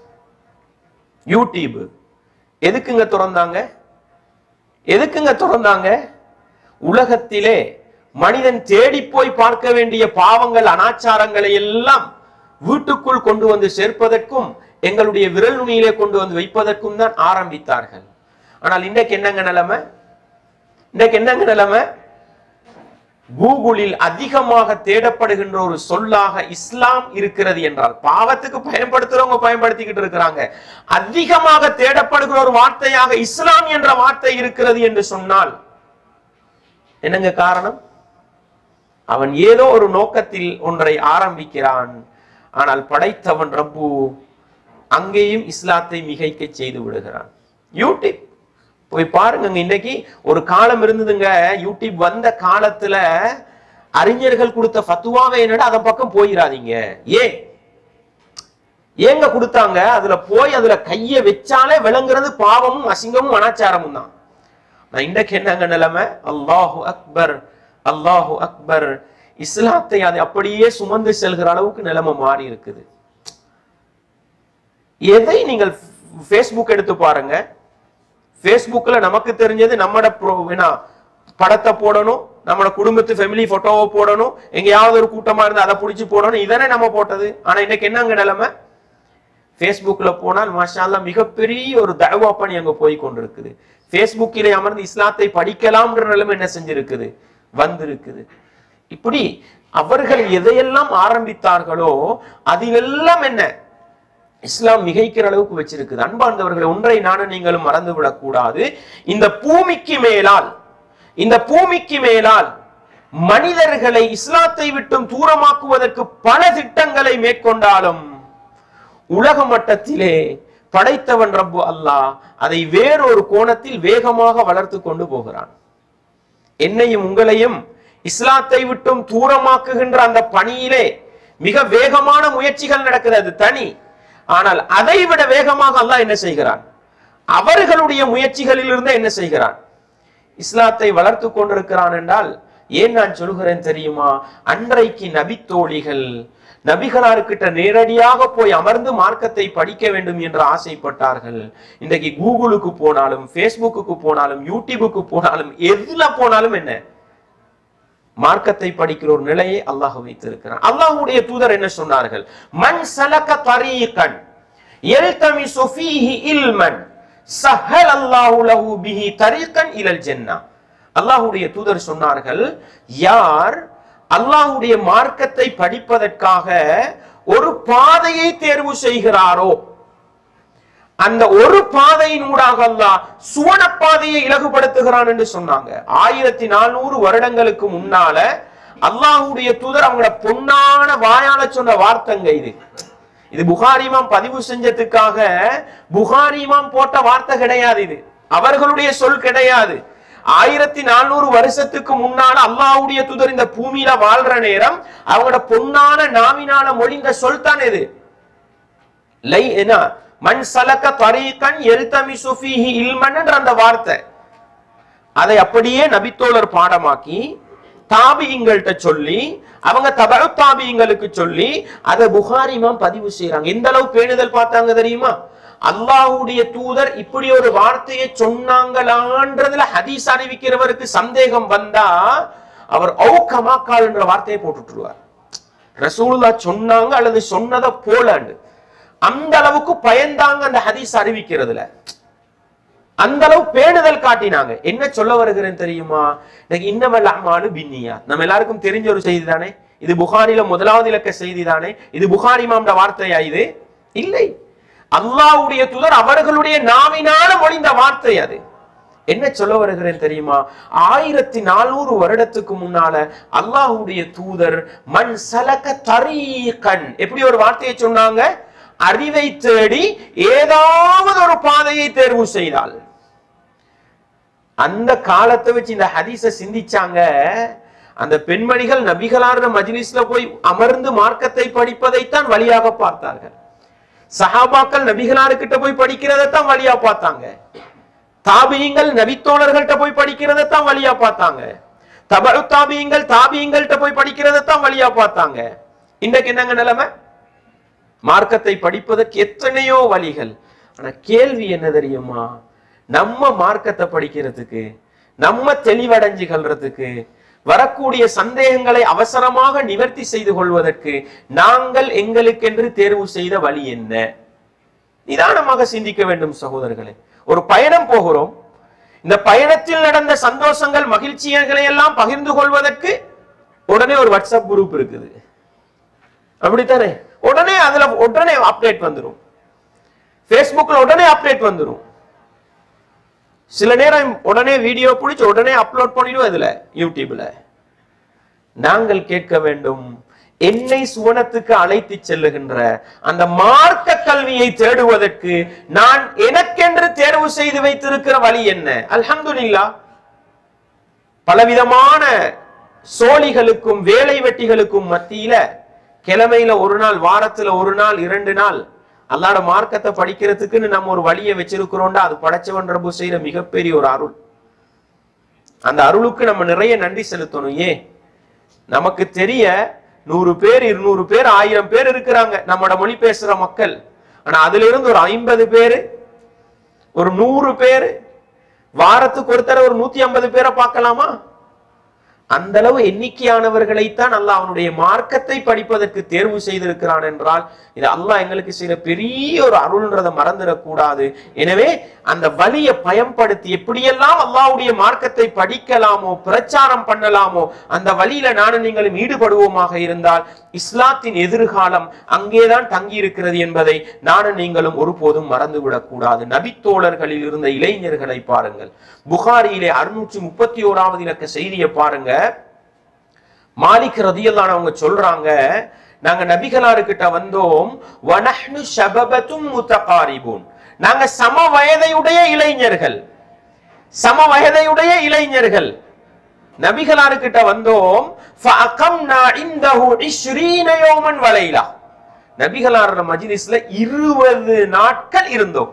யூடியூப் எதுக்குங்க திறந்தாங்க எதுக்குங்க திறந்தாங்க உலகத்திலே மனிதன் தேடி போய் பார்க்க வேண்டிய பாவங்கள் அனாச்சாரங்களை எல்லாம் வீட்டுக்குள் கொண்டு வந்து சேர்ப்பதற்கும் எங்களுடைய விரல் நுனியிலே கொண்டு வந்து வைப்பதற்கும் தான் ஆரம்பித்தார்கள் ஆனால் இன்றைக்கு என்னங்க நிலைமை இன்றைக்கு என்னங்க நிலைமை கூகுளில் அதிகமாக தேடப்படுகின்ற ஒரு சொல்லாக இஸ்லாம் இருக்கிறது என்றால் பாவத்துக்கு பயன்படுத்துறவங்க பயன்படுத்திக்கிட்டு இருக்கிறாங்க அதிகமாக தேடப்படுகிற ஒரு வார்த்தையாக இஸ்லாம் என்ற வார்த்தை இருக்கிறது என்று சொன்னால் என்னங்க காரணம் அவன் ஏதோ ஒரு நோக்கத்தில் ஒன்றை ஆரம்பிக்கிறான் ஆனால் படைத்தவன் ரப்பு அங்கேயும் இஸ்லாத்தை மிகைக்க செய்து விடுகிறான் யூடியூப் போய் பாருங்க இன்னைக்கு ஒரு காலம் இருந்ததுங்க யூடியூப் வந்த காலத்துல அறிஞர்கள் கொடுத்த ஃபத்துவாவை என்னடா அதன் பக்கம் போயிடாதீங்க ஏன் ஏங்க கொடுத்தாங்க அதுல போய் அதுல கைய வச்சாலே விளங்குறது பாவமும் அசிங்கமும் அனாச்சாரமும் தான் நான் இன்றைக்கு என்னங்க நிலைமை அல்லாஹு அக்பர் அல்லாஹு அக்பர் இஸ்லாத்தை அதை அப்படியே சுமந்து செல்கிற அளவுக்கு நிலைமை மாறி இருக்குது எதை நீங்கள் ஃபேஸ்புக் எடுத்து பாருங்க ஃபேஸ்புக்ல நமக்கு தெரிஞ்சது நம்மட pro- என்ன, படத்தை போடணும் நம்மளோட குடும்பத்து ஃபேமிலி போட்டோவை போடணும் எங்கேயாவது ஒரு கூட்டமா இருந்து அதை பிடிச்சி போடணும் இதனே நம்ம போட்டது ஆனா இன்னைக்கு என்னங்க நிலைமை ஃபேஸ்புக்ல போனால் மாஷால்லா மிகப்பெரிய ஒரு தயவா பணி அங்க போய் கொண்டிருக்குது ஃபேஸ்புக்கிலே அமர்ந்து இஸ்லாத்தை படிக்கலாம்ன்ற நிலைமை என்ன செஞ்சிருக்குது வந்திருக்குது இப்படி அவர்கள் எதையெல்லாம் ஆரம்பித்தார்களோ அதிலெல்லாம் என்ன இஸ்லாம் மிகைக்கிற அளவுக்கு வச்சிருக்குது அன்பார்ந்தவர்களை ஒன்றை நானும் நீங்களும் மறந்து விடக்கூடாது இந்த பூமிக்கு மேலால் இந்த பூமிக்கு மேலால் மனிதர்களை இஸ்லாத்தை விட்டும் தூரமாக்குவதற்கு பல திட்டங்களை மேற்கொண்டாலும் உலக மட்டத்திலே படைத்தவன் ரப்பு அல்லாஹ் அதை வேறொரு கோணத்தில் வேகமாக வளர்த்து கொண்டு போகிறான் என்னையும் உங்களையும் இஸ்லாத்தை விட்டும் தூரமாக்குகின்ற அந்த பணியிலே மிக வேகமான முயற்சிகள் நடக்குது அது தனி ஆனால் அதை விட வேகமாக அல்லாஹ் என்ன செய்கிறான் அவர்களுடைய முயற்சிகளில் இருந்து என்ன செய்கிறான் இஸ்லாத்தை வளர்த்து கொண்டிருக்கிறான் என்றால் ஏன் நான் சொல்கிறேன் தெரியுமா அன்றைக்கு நபித்தோழிகள் நபிகளார்கிட்ட நேரடியாக போய் அமர்ந்து மார்க்கத்தை படிக்க வேண்டும் என்று ஆசைப்பட்டார்கள் இன்றைக்கு கூகுளுக்கு போனாலும் ஃபேஸ்புக்கு போனாலும் யூடியூபுக்கு போனாலும் எதுல போனாலும் என்ன மார்க்கத்தை படிக்கிற ஒரு நிலையை அல்லாஹ் வைத்திருக்கிறான் அல்லாஹ்வுடைய தூதர் என்ன சொன்னார்கள் மன் சலக தரீகன் யல்தமிசு ஃபீஹி இல்மன் சஹல் அல்லாஹு லஹு பிஹி தரீகன் இலல் ஜன்னah அல்லாஹ்வுடைய தூதர் சொன்னார்கள் யார் அல்லாஹ்வுடைய மார்க்கத்தை படிப்பதற்காக ஒரு பாதையை தேர்வு செய்கிறாரோ அந்த ஒரு பாதையின் ஊடாக அல்லாஹ் சுவன பாதையை இலகுபடுத்துகிறான் என்று சொன்னாங்க ஆயிரத்தி நானூறு வருடங்களுக்கு முன்னால அல்லாஹ்வுடைய தூதர் அவங்களோட பொன்னான வாயால சொன்ன வார்த்தைங்க இது இது புகாரிமாம் பதிவு செஞ்சதுக்காக புகாரிமாம் போட்ட வார்த்தை கிடையாது இது அவர்களுடைய சொல் கிடையாது ஆயிரத்தி நானூறு வருஷத்துக்கு முன்னால அல்லாஹ்வுடைய தூதர் இந்த பூமியில வாழ்ற நேரம் அவங்களோட பொன்னான நாவினால மொழிந்த சொல் தான் இது லை என்ன மண் சலக்க தரீகன் எல்தமிசு ஃபீஹி இல்மன் என்ற அந்த வார்த்தை அதை அப்படியே நபித்தோழர் பாடமாக்கி தாபியங்கள்ட்ட சொல்லி அவங்க தபழு தாபியங்களுக்கு சொல்லி அதை புகாரிமாம் பதிவு செய்யறாங்க எந்த அளவு பேணுதல் பார்த்தாங்க தெரியுமா அல்லாஹ்வுடைய தூதர் இப்படி ஒரு வார்த்தையை சொன்னாங்களான்றதுல ஹதீஸ் அறிவிக்கிறவருக்கு சந்தேகம் வந்தா அவர் ஔக்கமாக்கால் என்ற வார்த்தையை போட்டுட்டுருவார் ரசூலுல்லா சொன்னாங்க அல்லது சொன்னதை போலன்னு அந்த அளவுக்கு பயந்தாங்க அந்த ஹதீஸ் அறிவிக்கிறதுல அந்த அளவு பேணுதல் காட்டினாங்க என்ன சொல்ல வருகிறேன் தெரியுமா இன்னைக்கு இன்னமல் அமாலு பின்னியா நம்ம எல்லாருக்கும் தெரிஞ்ச ஒரு செய்தி தானே இது புகாரில முதலாவது இலக்க செய்தி தானே இது புகாரி மாம்ட வார்த்தையா இது இல்லை அல்லாஹ்வுடைய தூதர் அவர்களுடைய நாவினால மொழிந்த வார்த்தை அது என்ன சொல்ல வருகிறேன் தெரியுமா ஆயிரத்தி நானூறு வருடத்துக்கு முன்னால அல்லாஹ்வுடைய தூதர் மண் சலக தரீகன் எப்படி ஒரு வார்த்தையை சொன்னாங்க அறிவை தேடி ஏதாவது ஒரு பாதையை தேர்வு செய்தால் அந்த காலத்தை வச்சு இந்த ஹதீஸ சிந்திச்சாங்க அந்த பெண்மணிகள் நபிகளார மஜ்லிஸ்ல போய் அமர்ந்து மார்க்கத்தை படிப்பதைத்தான் வழியாக பார்த்தார்கள் சஹாபாக்கள் நபிகளாருக்கிட்ட போய் படிக்கிறதைத்தான் வழியா பார்த்தாங்க தாபியங்கள் நபித்தோழர்கள்ட்ட போய் படிக்கிறதைத்தான் வழியா பார்த்தாங்க தபு தாபியங்கள் தாபியங்கள்ட்ட போய் படிக்கிறதைத்தான் வழியா பார்த்தாங்க இன்றைக்கு என்னங்க நிலைமை மார்க்கத்தை படிப்பதற்கு எத்தனையோ வழிகள் ஆனா கேள்வி என்ன தெரியுமா நம்ம மார்க்கத்தை படிக்கிறதுக்கு நம்ம தெளிவடைஞ்சு கொள்றதுக்கு வரக்கூடிய சந்தேகங்களை அவசரமாக நிவர்த்தி செய்து கொள்வதற்கு நாங்கள் எங்களுக்கென்று தேர்வு செய்த வழி என்ன நிதானமாக சிந்திக்க வேண்டும் சகோதரர்களே ஒரு பயணம் போகிறோம் இந்த பயணத்தில் நடந்த சந்தோஷங்கள் மகிழ்ச்சிகளை எல்லாம் பகிர்ந்து கொள்வதற்கு உடனே ஒரு வாட்ஸ்அப் குரூப் இருக்குது அப்படித்தானே உடனே அதுல உடனே அப்டேட் வந்துரும் Facebookல உடனே அப்டேட் வந்துரும் சில நேரம் உடனே வீடியோ பிடிச்சு உடனே அப்லோட் பண்ணிடுவோம் இதுல யூடியூப்ல நாங்கள் கேட்க வேண்டும் என்னை சுவனத்துக்கு அழைத்து செல்லுகின்ற அந்த மார்க்க கல்வியை தேடுவதற்கு நான் எனக்கென்று தேர்வு செய்து வைத்திருக்கிற வழி என்ன அல்ஹம்துலில்லாஹ் பலவிதமான சோழிகளுக்கும் வேலை வெட்டிகளுக்கும் மத்தியில கிழமையில ஒரு நாள் வாரத்துல ஒரு நாள் இரண்டு நாள் அல்லாட மார்க்கத்தை படிக்கிறதுக்குன்னு நம்ம ஒரு வழியை வச்சிருக்கிறோம்டா அது படைச்சவன் ரபு செய்யற மிகப்பெரிய ஒரு அருள் அந்த அருளுக்கு நம்ம நிறைய நன்றி செலுத்தணும் ஏன் நமக்கு தெரிய நூறு பேர் இருநூறு பேர் ஆயிரம் பேர் இருக்கிறாங்க நம்மட மொழி பேசுற மக்கள் ஆனா அதுல இருந்து ஒரு ஐம்பது பேரு ஒரு நூறு பேரு வாரத்துக்கு ஒருத்தர ஒரு நூத்தி ஐம்பது பேரை பார்க்கலாமா அந்த அளவு எண்ணிக்கையானவர்களைத்தான் அல்லாஹ் அவனுடைய மார்க்கத்தை படிப்பதற்கு தேர்வு செய்திருக்கிறான் என்றால் இது அல்லாஹ் எங்களுக்கு செய்யற பெரிய ஒரு அருள்ன்றதை மறந்துடக்கூடாது எனவே அந்த வழியை பயன்படுத்தி எப்படியெல்லாம் அல்லாஹ்வுடைய மார்க்கத்தை படிக்கலாமோ பிரச்சாரம் பண்ணலாமோ அந்த வழியில நானும் நீங்களும் ஈடுபடுவோமாக இருந்தால் இஸ்லாத்தின் எதிர்காலம் அங்கேதான் தங்கி இருக்கிறது என்பதை நானும் நீங்களும் ஒருபோதும் மறந்துவிடக் கூடாது நபித்தோழர்களில் இருந்த இளைஞர்களை பாருங்கள் புகாரியிலே அறுநூற்றி முப்பத்தி ஓராவது இலக்க செய்தியை பாருங்க மாலிக் ரதியல்லான அவங்க சொல்றாங்க நாங்க நபிகளாருக்கிட்ட வந்தோம் வனஹ்னு ஷபபத்தும் முத்தகாரிபூன் நாங்க சம வயதையுடைய இளைஞர்கள் சம வயதையுடைய இளைஞர்கள் நபிகளாருக்கிட்ட வந்தோம் ஃபஅகம்னா இந்தஹு 20 யௌமன் வலைலா நபிகளார் மஜ்லிஸ்ல இருபது நாட்கள் இருந்தோம்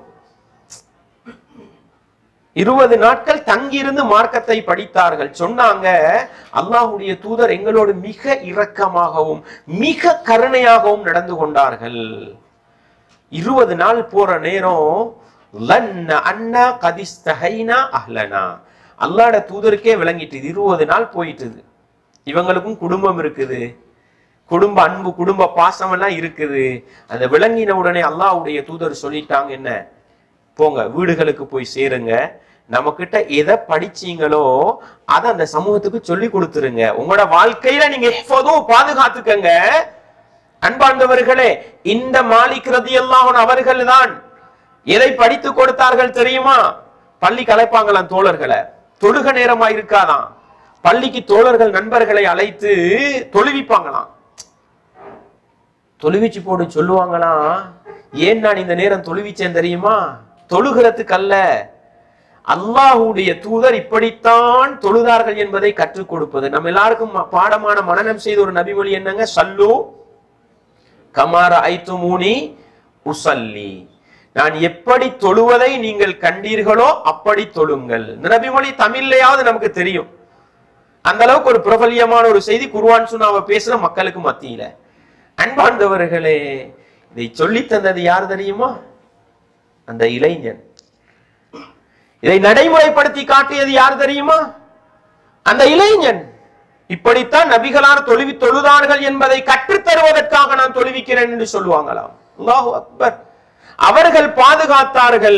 இருபது நாட்கள் தங்கியிருந்து மார்க்கத்தை படித்தார்கள் சொன்னாங்க அல்லாஹ்வுடைய தூதர் எங்களோடு மிக இரக்கமாகவும் மிக கருணையாகவும் நடந்து கொண்டார்கள் இருபது நாள் போற நேரம் லன்ன அண்ணா கதிஸ்தஹைனா அஹ்லனா அல்லாட தூதருக்கே விளங்கிட்டு இருபது நாள் போயிட்டுது இவங்களுக்கும் குடும்பம் இருக்குது குடும்ப அன்பு குடும்ப பாசம் எல்லாம் இருக்குது அந்த விளங்கின உடனே அல்லாஹ்வுடைய தூதர் சொல்லிட்டாங்க என்ன போங்க வீடுகளுக்கு போய் சேருங்க நம்ம கிட்ட எதை படிச்சீங்களோ அதை அந்த சமூகத்துக்கு சொல்லி கொடுத்துருங்க உங்களோட வாழ்க்கையில நீங்க எப்போதும் பாதுகாத்துக்கங்க அன்பார்ந்தவர்களே இந்த மாலிக் ரதியல்லாஹு அவர்கள் தான் எதை படித்து கொடுத்தார்கள் தெரியுமா பள்ளி கலைப்பாங்களாம் தோழர்களை தொழுக நேரமா இருக்காதாம் பள்ளிக்கு தோழர்கள் நண்பர்களை அழைத்து தொழுவிப்பாங்களாம் தொழுவிச்சு போட்டு சொல்லுவாங்களாம் ஏன் நான் இந்த நேரம் தொழுவிச்சேன் தெரியுமா தொழுகிறதுக்கு அல்ல அல்லாஹ்வுடைய தூதர் இப்படித்தான் தொழுதார்கள் என்பதை கற்றுக் கொடுப்பது நம்ம எல்லாருக்கும் ம- பாடமான மனனம் செய்த ஒரு நபிமொழி என்னங்க சல்லு கமார ஐத்து மூனி உசல்லி நான் எப்படி தொழுவதை நீங்கள் கண்டீர்களோ அப்படி தொழுங்கள் இந்த நபிமொழி தமிழ்லையாவது நமக்கு தெரியும் அந்த அளவுக்கு ஒரு பிரபல்யமான ஒரு செய்தி குர்ஆன் சுன்னாவை பேசுற மக்களுக்கு மத்தியில அன்பார்ந்தவர்களே இதை சொல்லித் தந்தது யார் தெரியுமா அந்த இளைஞன் இதை நடைமுறைப்படுத்தி காட்டியது யார் தெரியுமா அந்த இளைஞன் இப்படித்தான் நபிகளார் தொழுவி தொழுதார்கள் என்பதை கற்றுத் தருவதற்காக நான் தொழுவிக்கிறேன் என்று சொல்லுவாங்களாம் அல்லாஹு அக்பர் அவர்கள் பாதுகாத்தார்கள்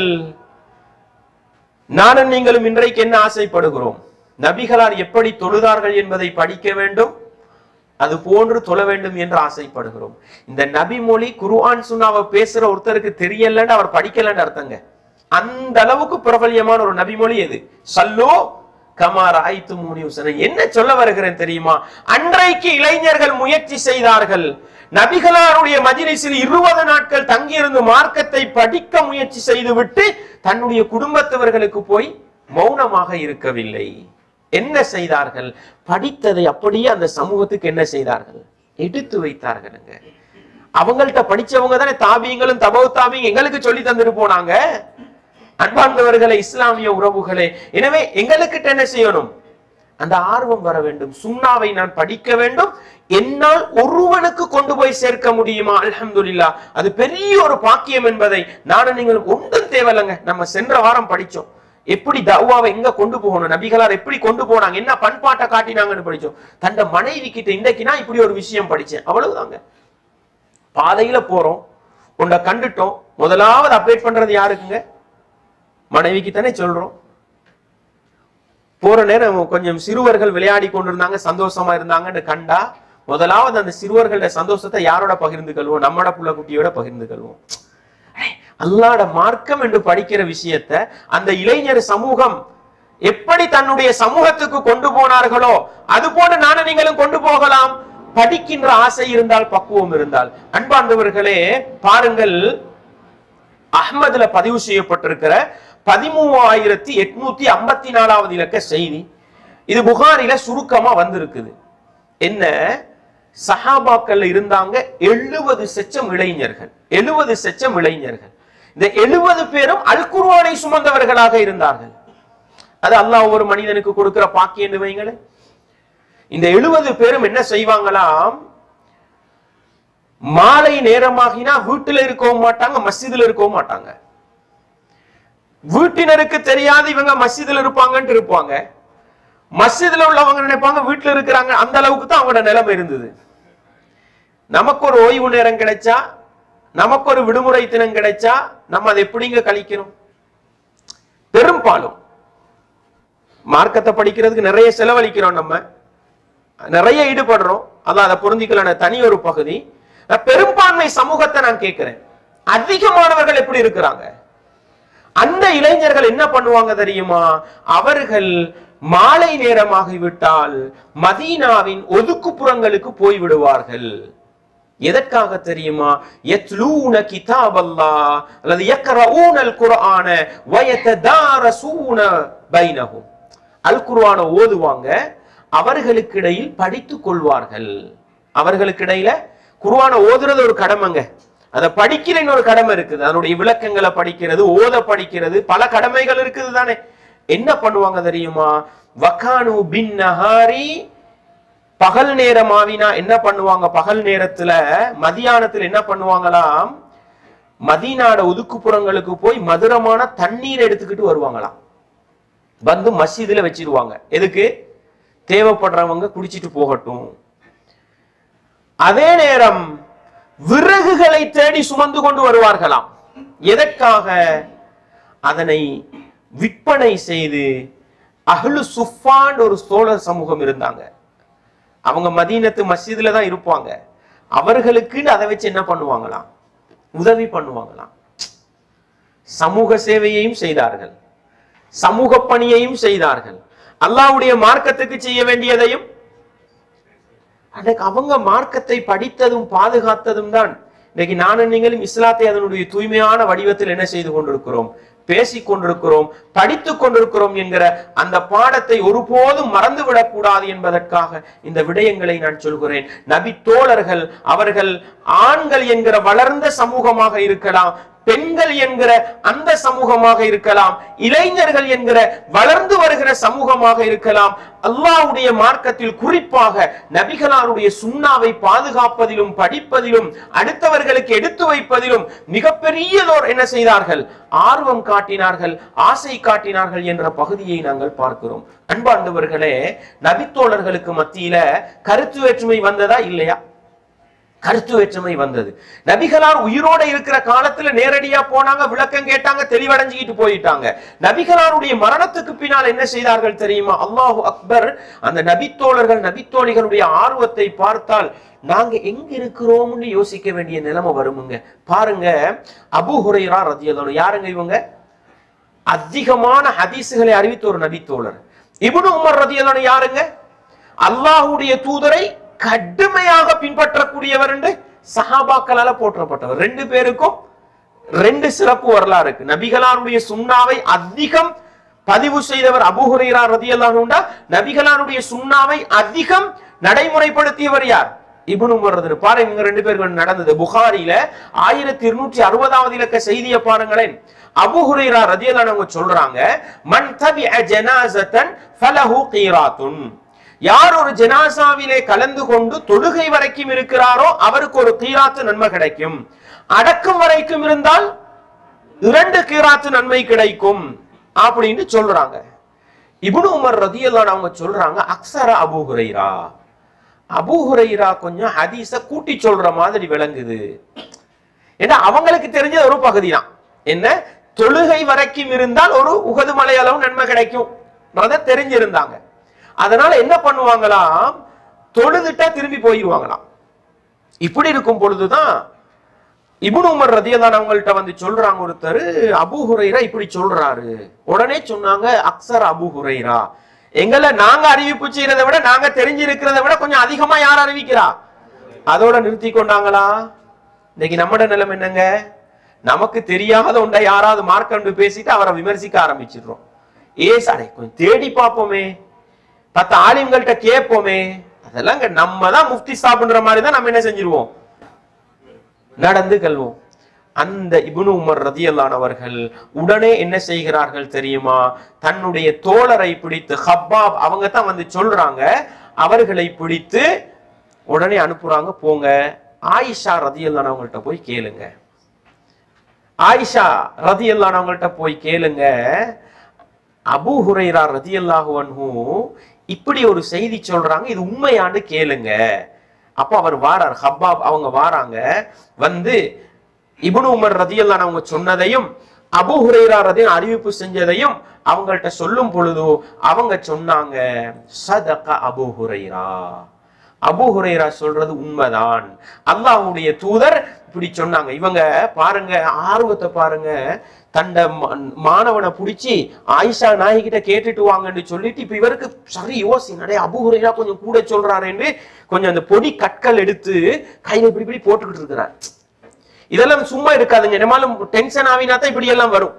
நானும் நீங்களும் இன்றைக்கு என்ன ஆசைப்படுகிறோம் நபிகளார் எப்படி தொழுதார்கள் என்பதை படிக்க வேண்டும் அது போன்று தொழ வேண்டும் என்று ஆசைப்படுகிறோம் இந்த நபி மொழி குர்ஆன் சுன்னாவை பேசுற ஒருத்தருக்கு தெரியலன்னு அவர் படிக்கலன்னு அர்த்தங்க அந்த அளவுக்கு பிரபல்யமான ஒரு நபிமொழி எது சல்லோ கமார் ஆய்த்து மூணி என்ன சொல்ல வருகிறேன் தெரியுமா அன்றைக்கு இளைஞர்கள் முயற்சி செய்தார்கள் நபிகளாருடைய மஜிலிஸில் இருபது நாட்கள் தங்கியிருந்து மார்க்கத்தை படிக்க முயற்சி செய்துவிட்டு தன்னுடைய குடும்பத்தவர்களுக்கு போய் மௌனமாக இருக்கவில்லை என்ன செய்தார்கள் படித்ததை அப்படியே அந்த சமூகத்துக்கு என்ன செய்தார்கள் எடுத்து வைத்தார்களுங்க அவங்கள்ட்ட படிச்சவங்க தானே தாபியங்களும் தபவு தாபியும் எங்களுக்கு சொல்லி தந்துட்டு போனாங்க அன்பார்ந்தவர்களே இஸ்லாமிய உறவுகளே எனவே எங்களுக்கு என்ன செய்யணும் அந்த ஆர்வம் வர வேண்டும் சுண்ணாவை நான் படிக்க வேண்டும் என்னால் ஒருவனுக்கு கொண்டு போய் சேர்க்க முடியுமா அல்ஹம்துலில்லா அது பெரிய ஒரு பாக்கியம் என்பதை நானும் நீங்கள் ஒன்றும் தேவையில்லைங்க நம்ம சென்ற வாரம் படிச்சோம் எப்படி தவ்வாவை எங்க கொண்டு போகணும் நபிகளார் எப்படி கொண்டு போனாங்க என்ன பண்பாட்டை காட்டினாங்கன்னு படிச்சோம் தண்ட மனைவி கிட்ட இன்றைக்கு நான் இப்படி ஒரு விஷயம் படிச்சேன் அவ்வளவுதாங்க பாதையில போறோம் உன்னை கண்டுட்டோம் முதலாவது அப்டேட் பண்றது யாருக்குங்க மனைவிக்கு தானே சொல்றோம் போற நேரம் கொஞ்சம் சிறுவர்கள் விளையாடி கொண்டிருந்தாங்க சந்தோஷமா இருந்தாங்கன்னு கண்டா முதலாவது அந்த சிறுவர்களோட சந்தோஷத்தை யாரோட பகிர்ந்து கொள்வோம் நம்மட புள்ள குட்டியோட பகிர்ந்து கொள்வோம் அல்லாட மார்க்கம் என்று படிக்கிற விஷயத்த அந்த இளைஞர் சமூகம் எப்படி தன்னுடைய சமூகத்துக்கு கொண்டு போனார்களோ அது போன்று நானும் நீங்களும் கொண்டு போகலாம் படிக்கின்ற ஆசை இருந்தால் பக்குவம் இருந்தால் அன்பார்ந்தவர்களே பாருங்கள் அஹ்மதுல பதிவு செய்யப்பட்டிருக்கிற பதிமூவாயிரத்தி எட்நூத்தி ஐம்பத்தி நாலாவது இலக்க செய்தி இது புகாரில சுருக்கமா வந்திருக்குது என்ன சஹாபாக்கள்ல இருந்தாங்க எழுபது செச்சம் இளைஞர்கள் எழுபது செச்சம் இளைஞர்கள் இந்த எழுபது பேரும் அல் குர்ஆனை சுமந்தவர்களாக இருந்தார்கள் அது அல்லாஹ் ஒரு மனிதனுக்கு கொடுக்கிற பாக்கியம் வைங்களேன் இந்த எழுபது பேரும் என்ன செய்வாங்களாம் மாலை நேரமாகினா வீட்டுல இருக்கவும் மாட்டாங்க மஸ்ஜிதுல இருக்கவும் மாட்டாங்க வீட்டினருக்கு தெரியாது இவங்க மஸ்ஜிதுல இருப்பாங்கன்ட்டு இருப்பாங்க மஸ்ஜிதுல உள்ளவங்க நினைப்பாங்க வீட்டுல இருக்கிறாங்க அந்த அளவுக்கு தான் அவங்களோட நிலைமை இருந்தது நமக்கு ஒரு ஓய்வு நேரம் கிடைச்சா நமக்கு ஒரு விடுமுறை தினம் கிடைச்சா நம்ம அதை எப்படிங்க கழிக்கணும் பெரும்பாலும் மார்க்கத்தை படிக்கிறதுக்கு நிறைய செலவழிக்கிறோம் நம்ம நிறைய ஈடுபடுறோம் அதான் அதை புரிஞ்சுக்கலான தனி ஒரு பகுதி நான் பெரும்பான்மை சமூகத்தை நான் கேட்கிறேன் அதிகமானவர்கள் எப்படி இருக்கிறாங்க அந்த இளைஞர்கள் என்ன பண்ணுவாங்க தெரியுமா அவர்கள் மாலை நேரமாகிவிட்டால் மதீனாவின் ஒதுக்குப்புறங்களுக்கு போய் விடுவார்கள் எதற்காக தெரியுமா யத்லூன கிதாபல்லாஹ் அல்லது யக்ரஊனல் குர்ஆன வயததாரசூன பைனஹும் அல் குர்ஆனை ஓதுவாங்க அவர்களுக்கு இடையில் படித்துக் கொள்வார்கள் அவர்களுக்கு இடையில குர்ஆனை ஓதுறது ஒரு கடமைங்க அதை படிக்கிற இன்னொரு கடமை இருக்குது அதனுடைய விளக்கங்களை படிக்கிறது ஓத படிக்கிறது பல கடமைகள் இருக்குது தானே என்ன பண்ணுவாங்க தெரியுமா வக்கானு பின் நஹாரி பகல் நேரம் ஆவினா என்ன பண்ணுவாங்க பகல் நேரத்துல மதியானத்துல என்ன பண்ணுவாங்களாம் மதீனாட ஒதுக்குப்புறங்களுக்கு போய் மதுரமான தண்ணீர் எடுத்துக்கிட்டு வருவாங்களாம் வந்து மஸ்ஜிதுல வச்சிருவாங்க எதுக்கு தேவைப்படுறவங்க குடிச்சிட்டு போகட்டும் அதே நேரம் விறகுகளை தேடி சுமந்து கொண்டு வருவார்களாம் எதற்காக அதனை விற்பனை செய்து அஹ்லு சுஃபான் ஒரு சோழர் சமூகம் இருந்தாங்க அவங்க மதீனத்து மஸ்ஜிதுல தான் இருப்பாங்க அவர்களுக்குன்னு அதை வச்சு என்ன பண்ணுவாங்களாம் உதவி பண்ணுவாங்களாம் சமூக சேவையையும் செய்தார்கள் சமூக பணியையும் செய்தார்கள் அல்லாஹ்வுடைய மார்க்கத்துக்கு செய்ய வேண்டியதையும் அன்னைக்கு அவங்க மார்க்கத்தை படித்ததும் பாதுகாத்ததும் தான் இன்னைக்கு நானும் நீங்களும் இஸ்லாத்தை அதனுடைய தூய்மையான வடிவத்தில் என்ன செய்து கொண்டிருக்கிறோம் பேசிக் கொண்டிருக்கிறோம் படித்துக் கொண்டிருக்கிறோம் என்கிற அந்த பாடத்தை ஒருபோதும் மறந்துவிடக் கூடாது என்பதற்காக இந்த விடயங்களை நான் சொல்கிறேன் நபி தோழர்கள் அவர்கள் ஆண்கள் என்கிற வளர்ந்த சமூகமாக இருக்கலாம் பெண்கள் என்கிற அந்த சமூகமாக இருக்கலாம் இளைஞர்கள் என்கிற வளர்ந்து வருகிற சமூகமாக இருக்கலாம் அல்லாஹ்வுடைய மார்க்கத்தில் குறிப்பாக நபிகளாருடைய சுண்ணாவை பாதுகாப்பதிலும் படிப்பதிலும் அடுத்தவர்களுக்கு எடுத்து வைப்பதிலும் மிகப்பெரியதோர் என்ன செய்தார்கள் ஆர்வம் காட்டினார்கள் ஆசை காட்டினார்கள் என்ற பகுதியை நாங்கள் பார்க்கிறோம் அன்பார்ந்தவர்களே நபித்தோழர்களுக்கு மத்தியில கருத்து வேற்றுமை வந்ததா இல்லையா கருத்து வேற்றுமை வந்தது நபிகளார் உயிரோட இருக்கிற காலத்துல நேரடியா போனாங்க விளக்கம் கேட்டாங்க தெளிவடைஞ்சுக்கிட்டு போயிட்டாங்க நபிகளாருடைய மரணத்துக்கு பின்னால் என்ன செய்தார்கள் தெரியுமா அல்லாஹு அக்பர் அந்த நபித்தோழர்கள் நபித்தோழிகளுடைய ஆர்வத்தை பார்த்தால் நாங்க எங்க இருக்கிறோம்னு யோசிக்க வேண்டிய நிலைமை வருமுங்க பாருங்க அபு ஹுரைரா ரதியல்லாஹு யாருங்க இவங்க அதிகமான ஹதீசுகளை அறிவித்த ஒரு நபித்தோழர் இப்னு உமர் ரதியல்லாஹு யாருங்க அல்லாஹ்வுடைய தூதரை கடுமையாக பின்பற்றக்கூடியவர் என்று சஹாபாக்களால போற்றப்பட்டவர் ரெண்டு பேருக்கும் ரெண்டு சிறப்பு வரலாறு இருக்கு நபிகளாருடைய சுண்ணாவை அதிகம் பதிவு செய்தவர் அபூ ஹுரைரா ரதியல்லாஹு அன்ஹு நபிகளாருடைய சுண்ணாவை அதிகம் நடைமுறைப்படுத்தியவர் யார் இப்னு உமர் ரதி பாருங்க இவங்க ரெண்டு பேருக்கு நடந்தது புகாரில ஆயிரத்தி இருநூற்றி அறுபதாவது இலக்க செய்தியை பாருங்களேன் அபூ ஹுரைரா ரதியல்லாஹு அன்ஹு சொல்றாங்க மன் தபிஅ ஜனாஸத்தன் ஃபலஹு கீராத்துன் யார் ஒரு ஜனாசாவிலே கலந்து கொண்டு தொழுகை வரைக்கும் இருக்கிறாரோ அவருக்கு ஒரு கீராத்து நன்மை கிடைக்கும் அடக்கம் வரைக்கும் இருந்தால் இரண்டு கீராத்து நன்மை கிடைக்கும் அப்படின்னு சொல்றாங்க இப்னு உமர் ரதியல்லாஹு அவங்க சொல்றாங்க அக்ஸர அபூ ஹுரைரா அபூ ஹுரைரா கொஞ்சம் ஹதீஸ கூட்டி சொல்ற மாதிரி விளங்குது ஏன்னா அவங்களுக்கு தெரிஞ்ச ஒரு பகுதி தான் என்ன தொழுகை வரைக்கும் இருந்தால் ஒரு உகது மலை அளவு நன்மை கிடைக்கும் தெரிஞ்சிருந்தாங்க அதனால என்ன பண்ணுவாங்களாம் தொழுதுட்டா திரும்பி போயிடுவாங்களாம் இப்படி இருக்கும் பொழுதுதான் இப்னு உமர் ரதியல்லான் அவங்கள்ட்ட வந்து சொல்றாங்க ஒருத்தர் அபு ஹுரைரா இப்படி சொல்றாரு உடனே சொன்னாங்க அக்சர் அபு ஹுரைரா எங்களை நாங்க அறிவிப்பு செய்யறதை விட நாங்க தெரிஞ்சிருக்கிறத விட கொஞ்சம் அதிகமா யார் அறிவிக்கிறா அதோட நிறுத்தி கொண்டாங்களா இன்னைக்கு நம்மட நிலைமை என்னங்க நமக்கு தெரியாத ஒன்றை யாராவது மார்க்கண்டு பேசிட்டு அவரை விமர்சிக்க ஆரம்பிச்சிடுறோம் ஏ சாடே கொஞ்சம் தேடி பார்ப்போமே பத்து ஆலிம்கள்ட்ட கேட்போமே அதெல்லாம் இங்க நம்ம தான் முஃப்தி சாப்பிடுற மாதிரி தான் நம்ம என்ன செஞ்சிருவோம் நடந்து கல்வோம் அந்த இப்னு உமர் ரதியல்லானவர்கள் உடனே என்ன செய்கிறார்கள் தெரியுமா தன்னுடைய தோழரை பிடித்து ஹப்பாப் அவங்க தான் வந்து சொல்றாங்க அவர்களை பிடித்து உடனே அனுப்புறாங்க போங்க ஆயிஷா ரதியல்லானவங்கள்ட்ட போய் கேளுங்க ஆயிஷா ரதியல்லானவங்கள்ட்ட போய் கேளுங்க அபூ ஹுரைரா ரதியல்லாஹு அன்ஹு இப்படி ஒரு செய்தி சொல்றாங்க இது உண்மையான்னு கேளுங்க அப்ப அவர் வாரார் ஹப்பாப் அவங்க வாராங்க வந்து இப்னு உமர் ரதியல்லான் அவங்க சொன்னதையும் அபூ ஹுரைரா ரதியன் அறிவிப்பு செஞ்சதையும் அவங்கள்ட்ட சொல்லும் பொழுது அவங்க சொன்னாங்க சதக அபூ ஹுரைரா அபூ ஹுரைரா சொல்றது உண்மைதான் அல்லாஹ்வுடைய தூதர் இப்படி சொன்னாங்க இவங்க பாருங்க ஆர்வத்தை பாருங்க தண்ட மாணவனை பிடிச்சி ஆயிஷா நாயகி கிட்ட கேட்டுட்டு வாங்கன்னு சொல்லிட்டு இப்ப இவருக்கு சரி யோசி நடே அபுகுரையா கொஞ்சம் கூட சொல்றாருன்னு கொஞ்சம் அந்த பொடி கற்கள் எடுத்து கையில இப்படி இப்படி போட்டுக்கிட்டு இருக்கிறார் இதெல்லாம் சும்மா இருக்காதுங்க என்னமாலும் டென்ஷன் ஆவினா தான் இப்படி எல்லாம் வரும்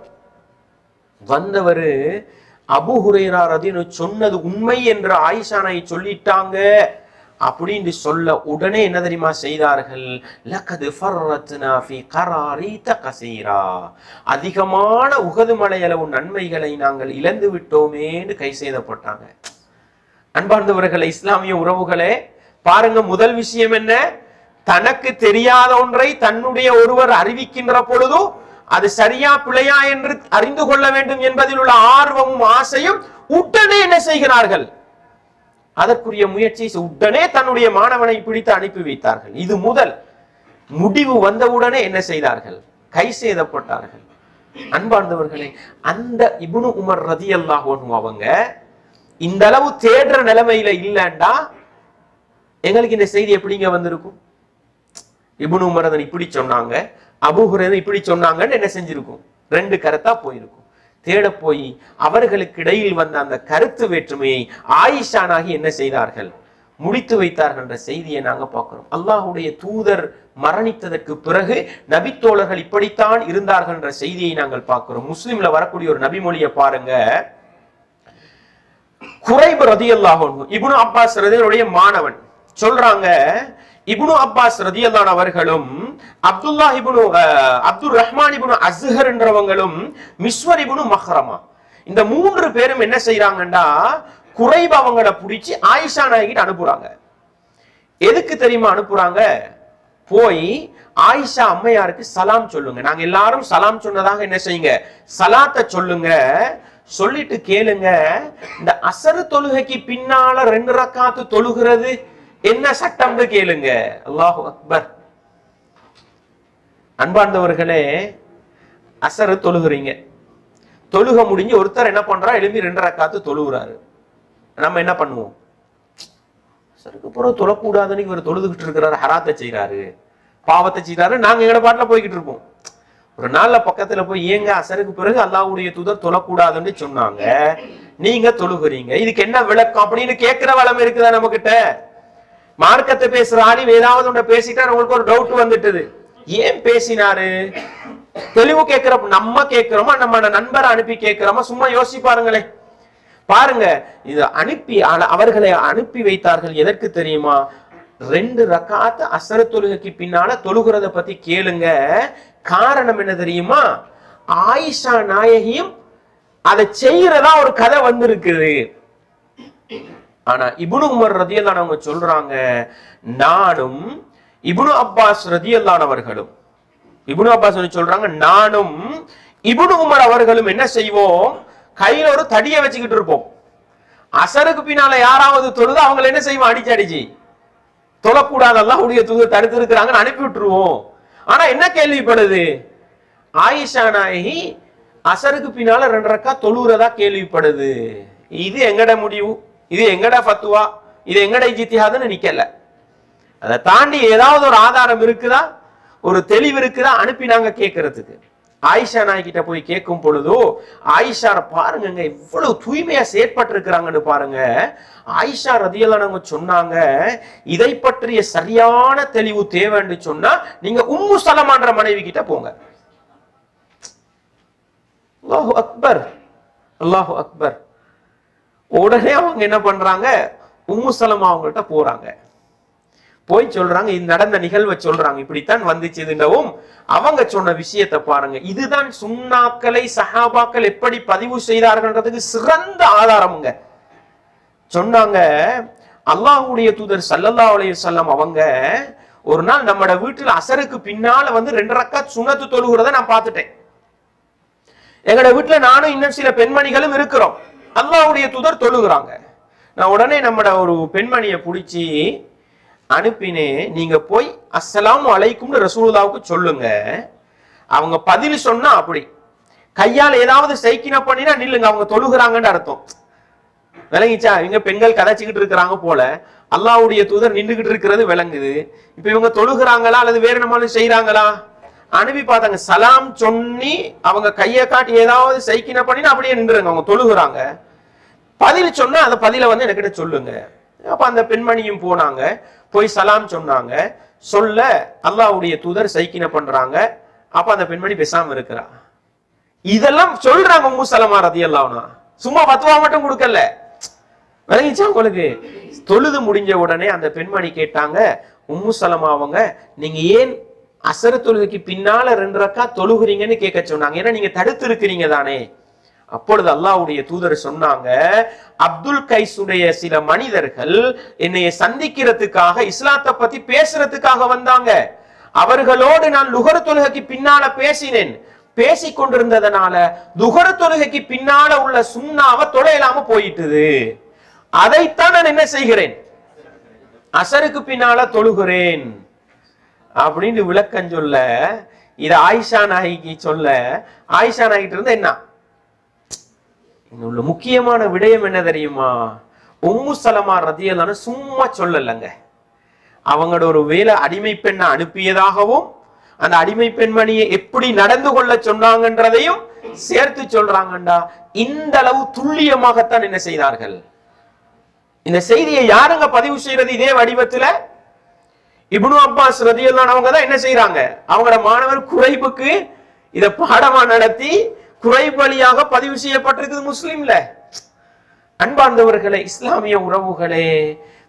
வந்தவரு அபு ஹுரைரா ரதின்னு சொன்னது உண்மை என்று ஆயிஷா நாய் சொல்லிட்டாங்க அப்படின்னு சொல்ல உடனே என்ன தெரியுமா செய்தார்கள் லக்கது ஃபர்ரத்னா ஃபி கராரீத கசீரா அதிகமான உகது மலையளவு நன்மைகளை நாங்கள் இழந்து விட்டோமேன்னு கை செய்தப்பட்டாங்க அன்பார்ந்தவர்களே இஸ்லாமிய உறவுகளே பாருங்க முதல் விஷயம் என்ன தனக்கு தெரியாத ஒன்றை தன்னுடைய ஒருவர் அறிவிக்கின்ற பொழுது அது சரியா பிழையா என்று அறிந்து கொள்ள வேண்டும் என்பதில் உள்ள ஆர்வமும் ஆசையும் உடனே என்ன செய்கிறார்கள் அதற்குரிய முயற்சி உடனே தன்னுடைய மாணவனை பிடித்து அனுப்பி வைத்தார்கள் இது முதல் முடிவு வந்தவுடனே என்ன செய்தார்கள் கை செய்தப்பட்டார்கள் அன்பார்ந்தவர்களே அந்த இப்னு உமர் ரதி அவங்க இந்த அளவு தேடுற நிலைமையில இல்லைண்டா எங்களுக்கு இந்த செய்தி எப்படிங்க வந்திருக்கும் இப்னு உமர் அதன் இப்படி சொன்னாங்க அபுஹுரன் இப்படி சொன்னாங்கன்னு என்ன செஞ்சிருக்கும் ரெண்டு கருத்தா போயிருக்கும் தேட போய் அவர்களுக்கு இடையில் வந்த அந்த கருத்து வேற்றுமையை ஆயிஷானாகி என்ன செய்தார்கள் முடித்து வைத்தார்கள் என்ற செய்தியை நாங்க பார்க்கிறோம் அல்லாஹ்வுடைய தூதர் மரணித்ததற்கு பிறகு நபித்தோழர்கள் இப்படித்தான் இருந்தார்கள் என்ற செய்தியை நாங்கள் பார்க்கிறோம் முஸ்லிம்ல வரக்கூடிய ஒரு நபிமொழியை பாருங்க குறைபு ரதி அல்லாஹ் இப்னு அப்பாஸ் ரதியுடைய மாணவன் சொல்றாங்க இப்னு அப்பாஸ் ரதியல்லான் அவர்களும் அப்துல்லா இப்னு அஹ், அப்துல் ரஹ்மான் இப்னு அஸ்ஹர் என்றவங்களும் மிஸ்வர் இப்னு மஹ்ரமா இந்த மூன்று பேரும் என்ன செய்யறாங்கன்னா குறைப அவங்கள பிடிச்சி ஆயிஷா நாயகிட்ட அனுப்புறாங்க எதுக்கு தெரியுமா அனுப்புறாங்க போய் ஆயிஷா அம்மையாருக்கு சலாம் சொல்லுங்க நாங்க எல்லாரும் சலாம் சொன்னதாக என்ன செய்யுங்க சலாத்தை சொல்லுங்க சொல்லிட்டு கேளுங்க இந்த அசரு தொழுகைக்கு பின்னால ரெண்டு ரக்காத்து தொழுகிறது என்ன சட்டம்னு கேளுங்க அல்லாஹு அக்பர் அன்பார்ந்தவர்களே அசரு தொழுகிறீங்க தொழுக முடிஞ்சு ஒருத்தர் என்ன பண்றா எழும்பி ரெண்டு ரக்காத்து தொழுகிறாரு நம்ம என்ன பண்ணுவோம் சருக்கு பிறகு தொழக்கூடாதுன்னு இவர் தொழுதுகிட்டு இருக்கிறாரு ஹராத்தை செய்யறாரு பாவத்தை செய்யறாரு நாங்க எங்கட பாட்டுல போய்கிட்டு இருப்போம் ஒரு நாள்ல பக்கத்துல போய் ஏங்க அசருக்கு பிறகு அல்லாஹ்வுடைய தூதர் தொழக்கூடாதுன்னு சொன்னாங்க நீங்க தொழுகிறீங்க இதுக்கு என்ன விளக்கம் அப்படின்னு கேட்கிற வளம் இருக்குதா நம்ம கிட்ட மார்க்கத்தை பேசுற ஆளி ஏதாவது ஒன்றை பேசிட்டா உங்களுக்கு ஒரு டவுட் வந்துட்டுது ஏன் பேசினாரு தெளிவு கேட்கிற நம்ம கேட்கிறோமா நம்ம நண்பரை அனுப்பி கேட்கிறோமா சும்மா யோசிச்சு பாருங்களேன் பாருங்க இது அனுப்பி அல- அவர்களை அனுப்பி வைத்தார்கள் எதற்கு தெரியுமா ரெண்டு ரக்காத்து அசர தொழுகைக்கு பின்னால தொழுகிறத பத்தி கேளுங்க காரணம் என்ன தெரியுமா ஆயிஷா நாயகியும் அதை செய்யறதா ஒரு கதை வந்திருக்குது ஆனா இப்னு உமர் ரதியல்லான் அவங்க சொல்றாங்க நானும் இப்னு அப்பாஸ் ரதியல்லானவர்களும் இப்னு அப்பாஸ் வந்து சொல்றாங்க நானும் இப்னு உமர் அவர்களும் என்ன செய்வோம் கையில ஒரு தடியை வச்சுக்கிட்டு இருப்போம் அசருக்கு பின்னால யாராவது தொழுது அவங்களை என்ன செய்வோம் அடிச்சு அடிச்சு தொழக்கூடாது அல்லாஹ்வுடைய தூதர் தடுத்து இருக்கிறாங்கன்னு அனுப்பி விட்டுருவோம் ஆனா என்ன கேள்விப்படுது ஆயிஷா நாயகி அசருக்கு பின்னால ரெண்டு ரக்கா தொழுகிறதா கேள்விப்படுது இது எங்கட முடிவு இது எங்கட ஃபத்துவா இது எங்கட இஜித்தியாதுன்னு நிக்கல அதை தாண்டி ஏதாவது ஒரு ஆதாரம் இருக்குதா ஒரு தெளிவு இருக்குதா அனுப்பி நாங்க கேட்கறதுக்கு ஆயிஷா நாய்கிட்ட போய் கேட்கும் பொழுதோ ஆயிஷா பாருங்க இவ்வளவு தூய்மையா செயற்பட்டிருக்கிறாங்கன்னு பாருங்க ஆயிஷா ரதியல்லானவங்க சொன்னாங்க இதை பற்றிய சரியான தெளிவு தேவைன்னு சொன்னா நீங்க உம்மு சலமான்ற மனைவி கிட்ட போங்க அல்லாஹு அக்பர் அல்லாஹு அக்பர் உடனே அவங்க என்ன பண்றாங்க உம்மு சலமா அவங்கள்ட்ட போறாங்க போய் சொல்றாங்க இது நடந்த நிகழ்வை சொல்றாங்க இப்படித்தான் வந்துச்சுதுண்டவும் அவங்க சொன்ன விஷயத்தை பாருங்க இதுதான் சுண்ணாக்களை சஹாபாக்கள் எப்படி பதிவு செய்தார்கள்ன்றதுக்கு சிறந்த ஆதாரமுங்க சொன்னாங்க அல்லாஹ்வுடைய தூதர் ஸல்லல்லாஹு அலைஹி வஸல்லம் அவங்க ஒரு நாள் நம்மட வீட்டுல அசருக்கு பின்னால வந்து ரெண்டு ரக்காத் சுன்னத்து தொழுகிறத நான் பார்த்துட்டேன் எங்கட வீட்டுல நானும் இன்னும் சில பெண்மணிகளும் இருக்கிறோம் அல்லாஹ்வுடைய தூதர் தொழுகிறாங்க நான் உடனே நம்மட ஒரு பெண்மணியை பிடிச்சி அனுப்பினேன் நீங்க போய் அஸ்ஸலாமு அலைக்கும்னு ரசூலுல்லாவுக்கு சொல்லுங்க அவங்க பதில் சொன்னா அப்படி கையால் ஏதாவது சைக்கின பண்ணினா நில்லுங்க அவங்க தொழுகிறாங்கன்னு அர்த்தம் விளங்கிச்சா இவங்க பெண்கள் கதைச்சுக்கிட்டு இருக்கிறாங்க போல அல்லாஹ்வுடைய தூதர் நின்றுகிட்டு இருக்கிறது விளங்குது இப்ப இவங்க தொழுகிறாங்களா அல்லது வேற நம்மளும் செய்றாங்களா அனுப்பி பார்த்தாங்க சலாம் சொன்னி அவங்க கையை காட்டி ஏதாவது சைக்கின பண்ணினா அப்படியே நின்றுங்க அவங்க தொழுகிறாங்க பதில் சொன்னா அந்த பதில வந்து என்கிட்ட சொல்லுங்க அப்ப அந்த பெண்மணியும் போனாங்க போய் சலாம் சொன்னாங்க சொல்ல அல்லாஹ்வுடைய தூதர் சைக்கின பண்றாங்க அப்ப அந்த பெண்மணி பேசாம இருக்கிறா இதெல்லாம் சொல்றாங்க உம்மு சலமா ரதியல்லாஹுனா சும்மா பத்துவா மட்டும் கொடுக்கல விளங்கிச்சா உங்களுக்கு தொழுது முடிஞ்ச உடனே அந்த பெண்மணி கேட்டாங்க உம்மு சலமா அவங்க நீங்க ஏன் அசர தொழுகைக்கு பின்னால ரெண்டு ரக்கா தொழுகிறீங்கன்னு கேட்க சொன்னாங்க ஏன்னா நீங்க தடுத்து இருக்கிறீங்க தானே அப்பொழுது அல்லாஹ்வுடைய தூதர் சொன்னாங்க அப்துல் கைஸுடைய சில மனிதர்கள் என்னைய சந்திக்கிறதுக்காக இஸ்லாத்தை பத்தி பேசுறதுக்காக வந்தாங்க அவர்களோடு நான் லுகர் தொழுகைக்கு பின்னால பேசினேன் பேசிக் கொண்டிருந்ததனால துகர தொழுகைக்கு பின்னால உள்ள சுண்ணாவை தொலையலாம போயிட்டுது அதைத்தான் நான் என்ன செய்கிறேன் அசருக்கு பின்னால தொழுகிறேன் அப்படின்னு விளக்கம் சொல்ல இது ஆயிஷா நாய்க்கு சொல்ல ஆயிஷா நாய்கிட்ட இருந்து என்ன இங்க உள்ள முக்கியமான விடயம் என்ன தெரியுமா உம்மு சலமா ரதியல்லான்னு சும்மா சொல்லலைங்க அவங்களோட ஒரு வேலை அடிமை பெண்ணை அனுப்பியதாகவும் அந்த அடிமை பெண்மணியை எப்படி நடந்து கொள்ள சொன்னாங்கன்றதையும் சேர்த்து சொல்றாங்கண்டா இந்த அளவு துல்லியமாகத்தான் என்ன செய்தார்கள் இந்த செய்தியை யாருங்க பதிவு செய்யறது இதே வடிவத்துல இப்னு அப்பாஸ் ரதியல்லான் அவங்க தான் என்ன செய்யறாங்க அவங்களோட மாணவர் குறைப்புக்கு இத பாடமா நடத்தி குறைபலியாக பதிவு செய்யப்பட்டிருக்குது முஸ்லிம்ல அன்பார்ந்தவர்களே இஸ்லாமிய உறவுகளே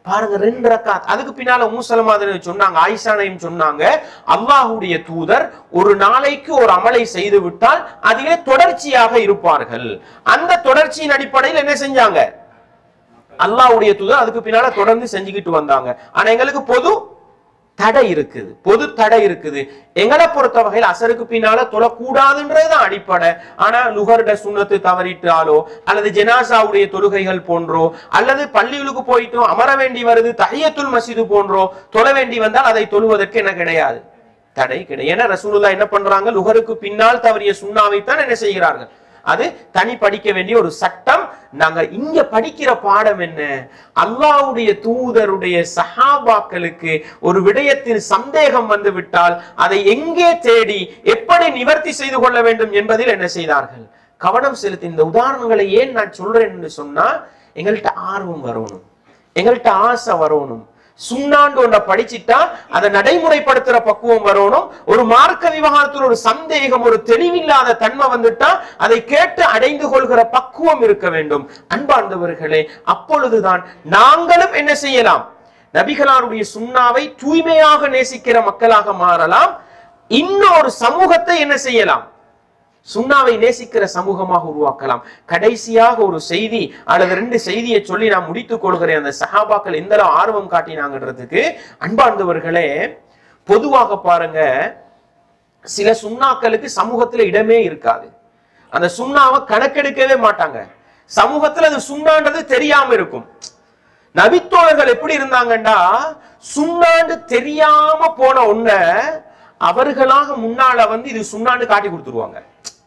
பாருங்க ரெண்டு ரக்காத் அதுக்கு பின்னால மூசலமாதன சொன்னாங்க ஆயிஷானையும் சொன்னாங்க அல்லாஹுடைய தூதர் ஒரு நாளைக்கு ஒரு அமலை செய்து விட்டால் அதிலே தொடர்ச்சியாக இருப்பார்கள் அந்த தொடர்ச்சியின் அடிப்படையில் என்ன செஞ்சாங்க அல்லாஹ்வுடைய தூதர் அதுக்கு பின்னால தொடர்ந்து செஞ்சுக்கிட்டு வந்தாங்க ஆனா எங்களுக்கு பொது தடை இருக்குது பொது தடை இருக்குது எங்களை பொறுத்த வகையில் அசருக்கு பின்னால தொழக்கூடாதுன்றதுதான் அடிப்படை ஆனா லுகர்ட சுண்ணத்து தவறிட்டாலோ அல்லது ஜெனாசாவுடைய தொழுகைகள் போன்றோ அல்லது பள்ளிகளுக்கு போயிட்டோம் அமர வேண்டி வருது தஹியத்துல் மசீது போன்றோ தொழ வேண்டி வந்தால் அதை தொழுவதற்கு என்ன கிடையாது தடை கிடையாது ஏன்னா ரசூலுல்லா என்ன பண்றாங்க லுகருக்கு பின்னால் தவறிய சுண்ணாவை தான் என்ன செய்கிறார்கள் அது தனி படிக்க வேண்டிய ஒரு சட்டம் நாங்க இங்க படிக்கிற பாடம் என்ன அல்லாஹ்வுடைய தூதருடைய சஹாபாக்களுக்கு ஒரு விடயத்தில் சந்தேகம் வந்து விட்டால் அதை எங்கே தேடி எப்படி நிவர்த்தி செய்து கொள்ள வேண்டும் என்பதில் என்ன செய்தார்கள் கவனம் செலுத்தி இந்த உதாரணங்களை ஏன் நான் சொல்றேன் என்று சொன்னா எங்கள்கிட்ட ஆர்வம் வரணும் எங்கள்கிட்ட ஆசை வரணும் சுண்ணாண்டு ஒன்றை படிச்சிட்டா அதை நடைமுறைப்படுத்துற பக்குவம் வரணும் ஒரு மார்க்க விவகாரத்தில் ஒரு சந்தேகம் ஒரு தெளிவில்லாத தன்மை வந்துட்டா அதை கேட்டு அடைந்து கொள்கிற பக்குவம் இருக்க வேண்டும் அன்பார்ந்தவர்களே அப்பொழுதுதான் நாங்களும் என்ன செய்யலாம் நபிகளாருடைய சுண்ணாவை தூய்மையாக நேசிக்கிற மக்களாக மாறலாம் இன்னொரு சமூகத்தை என்ன செய்யலாம் சுண்ணாவை நேசிக்கிற சமூகமாக உருவாக்கலாம் கடைசியாக ஒரு செய்தி அல்லது ரெண்டு செய்தியை சொல்லி நான் முடித்துக் கொள்கிறேன் அந்த சஹாபாக்கள் எந்த அளவு ஆர்வம் காட்டினாங்கன்றதுக்கு அன்பார்ந்தவர்களே பொதுவாக பாருங்க சில சுண்ணாக்களுக்கு சமூகத்துல இடமே இருக்காது அந்த சுண்ணாவை கணக்கெடுக்கவே மாட்டாங்க சமூகத்துல அது சுண்ணான்றது தெரியாம இருக்கும் நபித்தோழர்கள் எப்படி இருந்தாங்கன்னா சுண்ணாண்டு தெரியாம போன ஒண்ண அவர்களாக முன்னால வந்து இது சுண்ணாண்டு காட்டி கொடுத்துருவாங்க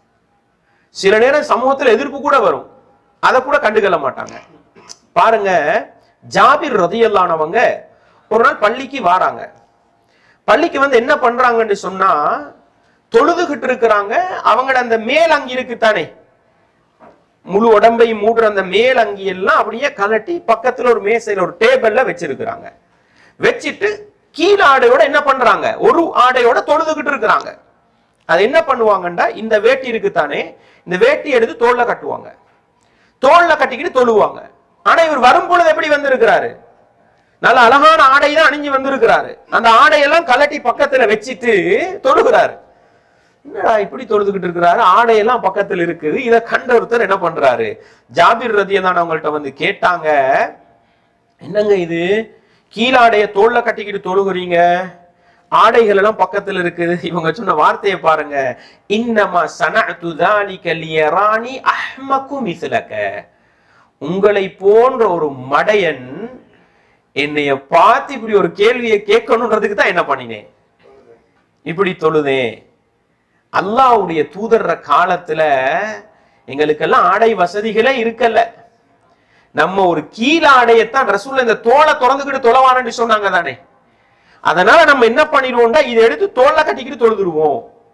சில நேரம் சமூகத்துல எதிர்ப்பு கூட வரும் அதை கூட கண்டுக்கல மாட்டாங்க பாருங்க ஜாபிர் ரதியல்லானவங்க ஒரு நாள் பள்ளிக்கு வாராங்க பள்ளிக்கு வந்து என்ன பண்றாங்கன்னு சொன்னா தொழுதுகிட்டு இருக்கிறாங்க அவங்களோட அந்த மேல் அங்கி இருக்கு தானே முழு உடம்பையும் மூடுற அந்த மேல் அங்கி எல்லாம் அப்படியே கலட்டி பக்கத்துல ஒரு மேசையில ஒரு டேபிள்ல வச்சிருக்கிறாங்க வச்சிட்டு கீழ் ஆடையோட என்ன பண்றாங்க ஒரு ஆடையோட தொழுதுகிட்டு இருக்கிறாங்க அது என்ன பண்ணுவாங்கன்னா இந்த வேட்டி இருக்கு தானே இந்த வேட்டி எடுத்து தோல்ல கட்டுவாங்க தோல்ல கட்டிக்கிட்டு தொழுவாங்க ஆனா இவர் வரும் பொழுது எப்படி வந்திருக்கிறாரு நல்ல அழகான ஆடை தான் அணிஞ்சு வந்திருக்கிறாரு அந்த ஆடையெல்லாம் கலட்டி பக்கத்துல வச்சிட்டு தொழுகிறாரு என்னடா இப்படி தொழுதுகிட்டு இருக்கிறாரு ஆடையெல்லாம் பக்கத்துல இருக்குது இதை கண்ட ஒருத்தர் என்ன பண்றாரு ஜாபிர் ரதியதான் அவங்கள்ட்ட வந்து கேட்டாங்க என்னங்க இது கீழாடைய தோல்ல கட்டிக்கிட்டு தொழுகிறீங்க ஆடைகள் எல்லாம் பக்கத்துல இருக்குது இவங்க சொன்ன வார்த்தையை பாருங்க இன்னமா சனஅது ذلك ليراني احمق مثلك உங்களை போன்ற ஒரு மடையன் என்னைய பார்த்து இப்படி ஒரு கேள்வியை கேட்கணுன்றதுக்கு தான் என்ன பண்ணினேன் இப்படி தொழுதேன் அல்லாஹ்வுடைய தூதர்ற காலத்துல எங்களுக்கெல்லாம் ஆடை வசதிகளே இருக்கல்ல நம்ம ஒரு கீழ ஆடையத்தான் ரசூல்ல இந்த தோலை திறந்துக்கிட்டு தொலைவானு சொன்னாங்க தானே அதனால நம்ம என்ன பண்ணிடுவோம்டா இதை எடுத்து தோல்ல கட்டிக்கிட்டு தொழுதுருவோம்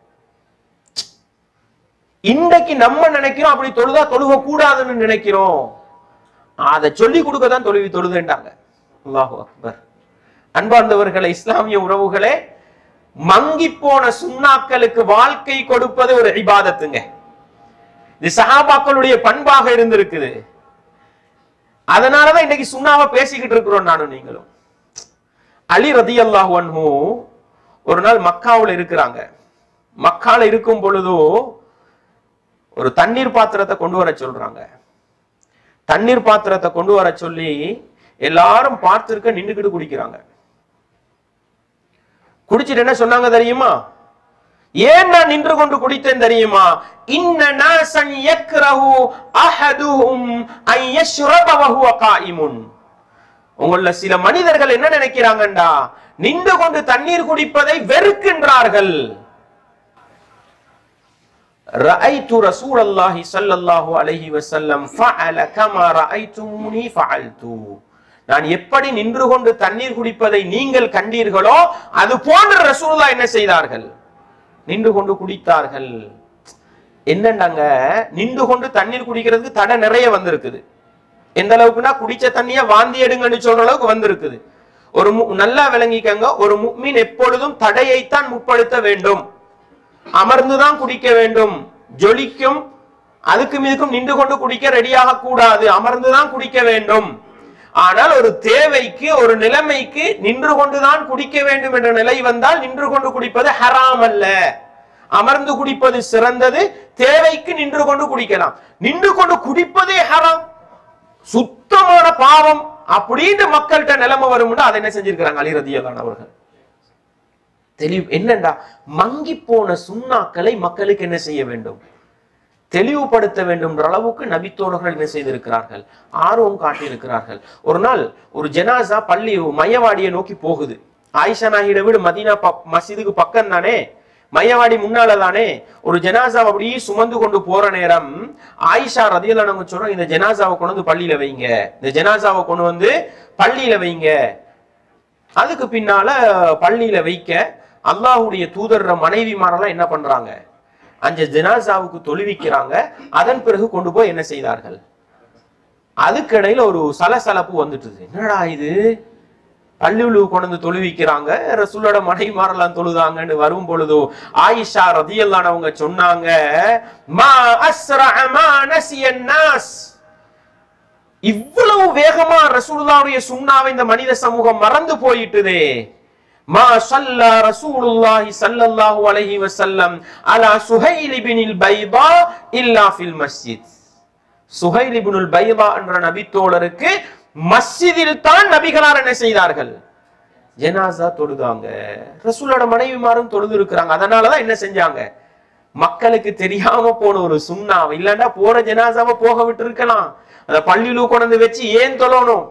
இன்றைக்கு நம்ம நினைக்கிறோம் அப்படி தொழுதா தொழுக கூடாதுன்னு நினைக்கிறோம் அதை சொல்லி கொடுக்க தான் தொழுவி தொழுதுண்டாங்க அல்லாஹு அக்பர் அன்பார்ந்தவர்களே இஸ்லாமிய உறவுகளே மங்கி போன சுண்ணாக்களுக்கு வாழ்க்கை கொடுப்பது ஒரு இபாதத்துங்க இது சஹாபாக்களுடைய பண்பாக இருந்திருக்குது அதனாலதான் இன்னைக்கு சுண்ணாவை பேசிக்கிட்டு இருக்கிறோம் நானும் நீங்களும் அலி ரதி அல்லாஹ் ஒரு நாள் மக்காவுல இருக்கிறாங்க மக்கால இருக்கும் பொழுதோ ஒரு தண்ணீர் பாத்திரத்தை கொண்டு வர சொல்றாங்க தண்ணீர் பாத்திரத்தை கொண்டு வர சொல்லி எல்லாரும் பார்த்திருக்க நின்றுக்கிட்டு குடிக்கிறாங்க குடிச்சிட்டு என்ன சொன்னாங்க தெரியுமா ஏன் நான் நின்று கொண்டு குடித்தேன் தெரியுமா இன்ன நாசன் யக்ரஹு அஹதுஹும் ஐ யஷ்ரப வஹுவ காயிமுன் உங்கள சில மனிதர்கள் என்ன நினைக்கிறாங்கண்டா நின்று கொண்டு தண்ணீர் குடிப்பதை வெறுக்கின்றார்கள் رأيت رسول الله صلى الله عليه وسلم فعل كما رأيتموني فعلت நான் எப்படி நின்று கொண்டு தண்ணீர் குடிப்பதை நீங்கள் கண்டீர்களோ அது போன்ற ரசூலுல்லாஹ் என்ன செய்தார்கள் நின்று கொண்டு குடித்தார்கள் என்னண்டாங்க நின்று கொண்டு தண்ணீர் குடிக்கிறதுக்கு தடை நிறைய வந்திருக்குது எந்த அளவுக்குன்னா குடிச்ச தண்ணிய வாந்தி எடுங்கன்னு சொல்ற அளவுக்கு வந்திருக்குது ஒரு மு- நல்லா விளங்கிக்கங்க ஒரு முக்மீன் எப்பொழுதும் தடையைத்தான் முற்படுத்த வேண்டும் அமர்ந்துதான் குடிக்க வேண்டும் ஜொலிக்கும் அதுக்கும் இதுக்கும் நின்று கொண்டு குடிக்க ரெடியாக கூடாது அமர்ந்துதான் குடிக்க வேண்டும் ஆனால் ஒரு தேவைக்கு ஒரு நிலைமைக்கு நின்று கொண்டுதான் குடிக்க வேண்டும் என்ற நிலை வந்தால் நின்று கொண்டு குடிப்பது ஹராம் அல்ல அமர்ந்து குடிப்பது சிறந்தது தேவைக்கு நின்று கொண்டு குடிக்கலாம் நின்று கொண்டு குடிப்பதே ஹராம் சுத்தமான பாவம் அப்படின்னு மக்கள்கிட்ட நிலைமை வரும்னு அதை என்ன செஞ்சிருக்கிறாங்க அலிரதியலான் அவர்கள் தெளிவு என்னண்டா மங்கி போன சுண்ணாக்களை மக்களுக்கு என்ன செய்ய வேண்டும் தெளிவுபடுத்த வேண்டும் என்ற அளவுக்கு நபித்தோழர்கள் என்ன செய்திருக்கிறார்கள் ஆர்வம் காட்டியிருக்கிறார்கள் ஒரு நாள் ஒரு ஜனாசா பள்ளி மையவாடியை நோக்கி போகுது ஆயிஷா நாகிட வீடு மதீனா ப- மஸ்ஜிதுக்கு பக்கம் தானே மையவாடி முன்னால தானே ஒரு ஜனாசாவை அப்படியே சுமந்து கொண்டு போற நேரம் ஆயிஷா ரதியலானவங்க சொல்றோம் இந்த ஜனாசாவை கொண்டு வந்து பள்ளியில வைங்க இந்த ஜனாசாவை கொண்டு வந்து பள்ளியில வைங்க அதுக்கு பின்னால பள்ளியில வைக்க அல்லாஹ்வுடைய தூதர் மனைவிமாரெல்லாம் என்ன பண்றாங்க அந்த ஜனாசாவுக்கு தொழுவிக்கிறாங்க அதன் பிறகு கொண்டு போய் என்ன செய்தார்கள் அதுக்கிடையில ஒரு சலசலப்பு வந்துட்டுது என்னடா இது பள்ளியுழு கொண்டு வந்து தொழுவிக்கிறாங்க ரசூலோட மனைவிமாரெல்லாம் தொழுதாங்கன்னு வரும் பொழுதோ ஆயிஷா ரதியல்லானவங்க சொன்னாங்க மா அஸ்ரஅ மா நசியன் நாஸ் இவ்வளவு வேகமா ரசூலுல்லாவுடைய சுண்ணாவை இந்த மனித சமூகம் மறந்து போயிட்டுதே மா சல்லா ரசூலுல்லாஹி ஸல்லல்லாஹு அலைஹி வஸல்லம் அலா சுஹைல் இப்னில் பைதா இல்லா ஃபில் மஸ்ஜித் சுஹைல் இப்னுல் பைதா என்ற நபித்தோழருக்கு மஸ்ஜிதில் தான் நபிகளார் என்ன செய்தார்கள் ஜனாசா தொழுதாங்க ரசூலோட மனைவிமாரும் தொழுது இருக்கிறாங்க அதனாலதான் என்ன செஞ்சாங்க மக்களுக்கு தெரியாம போன ஒரு சுண்ணாவை இல்லைன்னா போற ஜனாசாவை போக விட்டு இருக்கலாம் அந்த பள்ளியில கொண்டு வச்சு ஏன் தொழணும்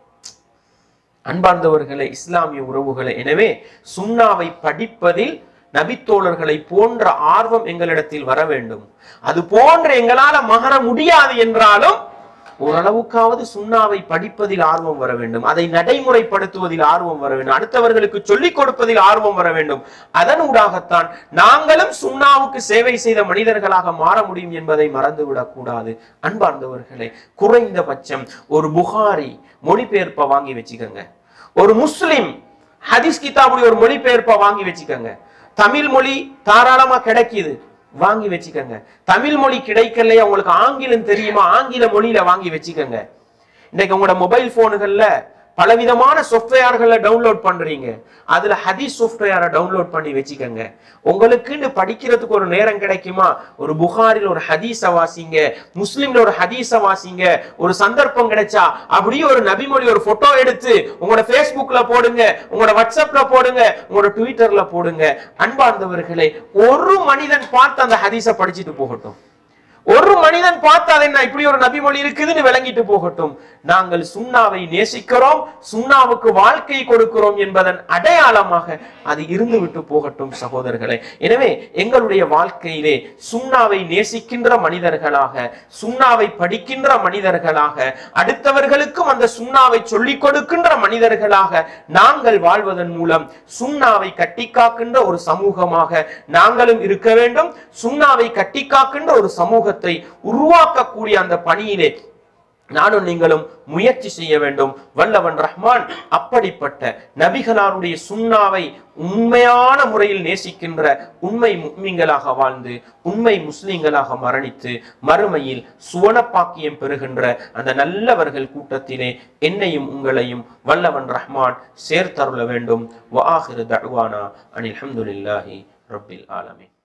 அன்பார்ந்தவர்களே இஸ்லாமிய உறவுகளே எனவே சுண்ணாவை படிப்பதில் நபித்தோழர்களை போன்ற ஆர்வம் எங்களிடத்தில் வர வேண்டும் அது போன்ற எங்களால மகர முடியாது என்றாலும் ஓரளவுக்காவது சுண்ணாவை படிப்பதில் ஆர்வம் வர வேண்டும் அதை நடைமுறைப்படுத்துவதில் ஆர்வம் வர வேண்டும் அடுத்தவர்களுக்கு சொல்லிக் கொடுப்பதில் ஆர்வம் வர வேண்டும் அதன் ஊடாகத்தான் நாங்களும் சுண்ணாவுக்கு சேவை செய்த மனிதர்களாக மாற முடியும் என்பதை மறந்துவிடக் கூடாது அன்பார்ந்தவர்களே குறைந்தபட்சம் ஒரு புகாரி மொழிபெயர்ப்பை வாங்கி வச்சுக்கோங்க ஒரு முஸ்லிம் ஹதீஸ் கிதாபுடைய ஒரு மொழிபெயர்ப்பை வாங்கி வச்சுக்கோங்க தமிழ் மொழி தாராளமா கிடைக்குது வாங்கி வச்சுக்கோங்க தமிழ் மொழி கிடைக்கலையா உங்களுக்கு ஆங்கிலம் தெரியுமா ஆங்கில மொழியில வாங்கி வச்சுக்கோங்க இன்னைக்கு உங்களோட மொபைல் போனுகள்ல பலவிதமான சாஃப்ட்வேர்களை டவுன்லோட் பண்றீங்க அதுல ஹதீஸ் சாஃப்ட்வேரை டவுன்லோட் பண்ணி வச்சுக்கோங்க உங்களுக்குன்னு படிக்கிறதுக்கு ஒரு நேரம் கிடைக்குமா ஒரு புகாரில் ஒரு ஹதீஸ வாசிங்க முஸ்லிம்ல ஒரு ஹதீஸ வாசிங்க ஒரு சந்தர்ப்பம் கிடைச்சா அப்படியே ஒரு நபிமொழி ஒரு போட்டோ எடுத்து உங்களோட Facebookல போடுங்க உங்களோட வாட்ஸ்அப்ல போடுங்க உங்களோட ட்விட்டர்ல போடுங்க அன்பார்ந்தவர்களே ஒரு மனிதன் பார்த்து அந்த ஹதீஸை படிச்சுட்டு போகட்டும் ஒரு மனிதன் பார்த்து அதை என்ன இப்படி ஒரு நபிமொழி இருக்குதுன்னு விளங்கிட்டு போகட்டும் நாங்கள் சுண்ணாவை நேசிக்கிறோம் சுண்ணாவுக்கு வாழ்க்கை கொடுக்கிறோம் என்பதன் அடையாளமாக அது இருந்து விட்டு போகட்டும் சகோதரர்களே எனவே எங்களுடைய வாழ்க்கையிலே சுண்ணாவை நேசிக்கின்ற மனிதர்களாக சுண்ணாவை படிக்கின்ற மனிதர்களாக அடுத்தவர்களுக்கும் அந்த சுண்ணாவை சொல்லிக் கொடுக்கின்ற மனிதர்களாக நாங்கள் வாழ்வதன் மூலம் சுண்ணாவை கட்டிக்காக்கின்ற ஒரு சமூகமாக நாங்களும் இருக்க வேண்டும் சுண்ணாவை கட்டிக்காக்கின்ற ஒரு சமூகத்தை உருவாக்கக்கூடிய அந்த பணியிலே நானும் நீங்களும் முயற்சி செய்ய வேண்டும் வல்லவன் ரஹ்மான் அப்படிப்பட்ட நபிகளாருடைய சுண்ணாவை உண்மையான முறையில் நேசிக்கின்ற உண்மை முக்மீன்களாக வாழ்ந்து உண்மை முஸ்லிம்களாக மரணித்து மறுமையில் சுவனப்பாக்கியம் பெறுகின்ற அந்த நல்லவர்கள் கூட்டத்திலே என்னையும் உங்களையும் வல்லவன் ரஹ்மான் சேர்த்தருள வேண்டும் வஆஹிரு தஅவானா அனில் ஹம்துலில்லாஹி ரப்பில் ஆலமீன்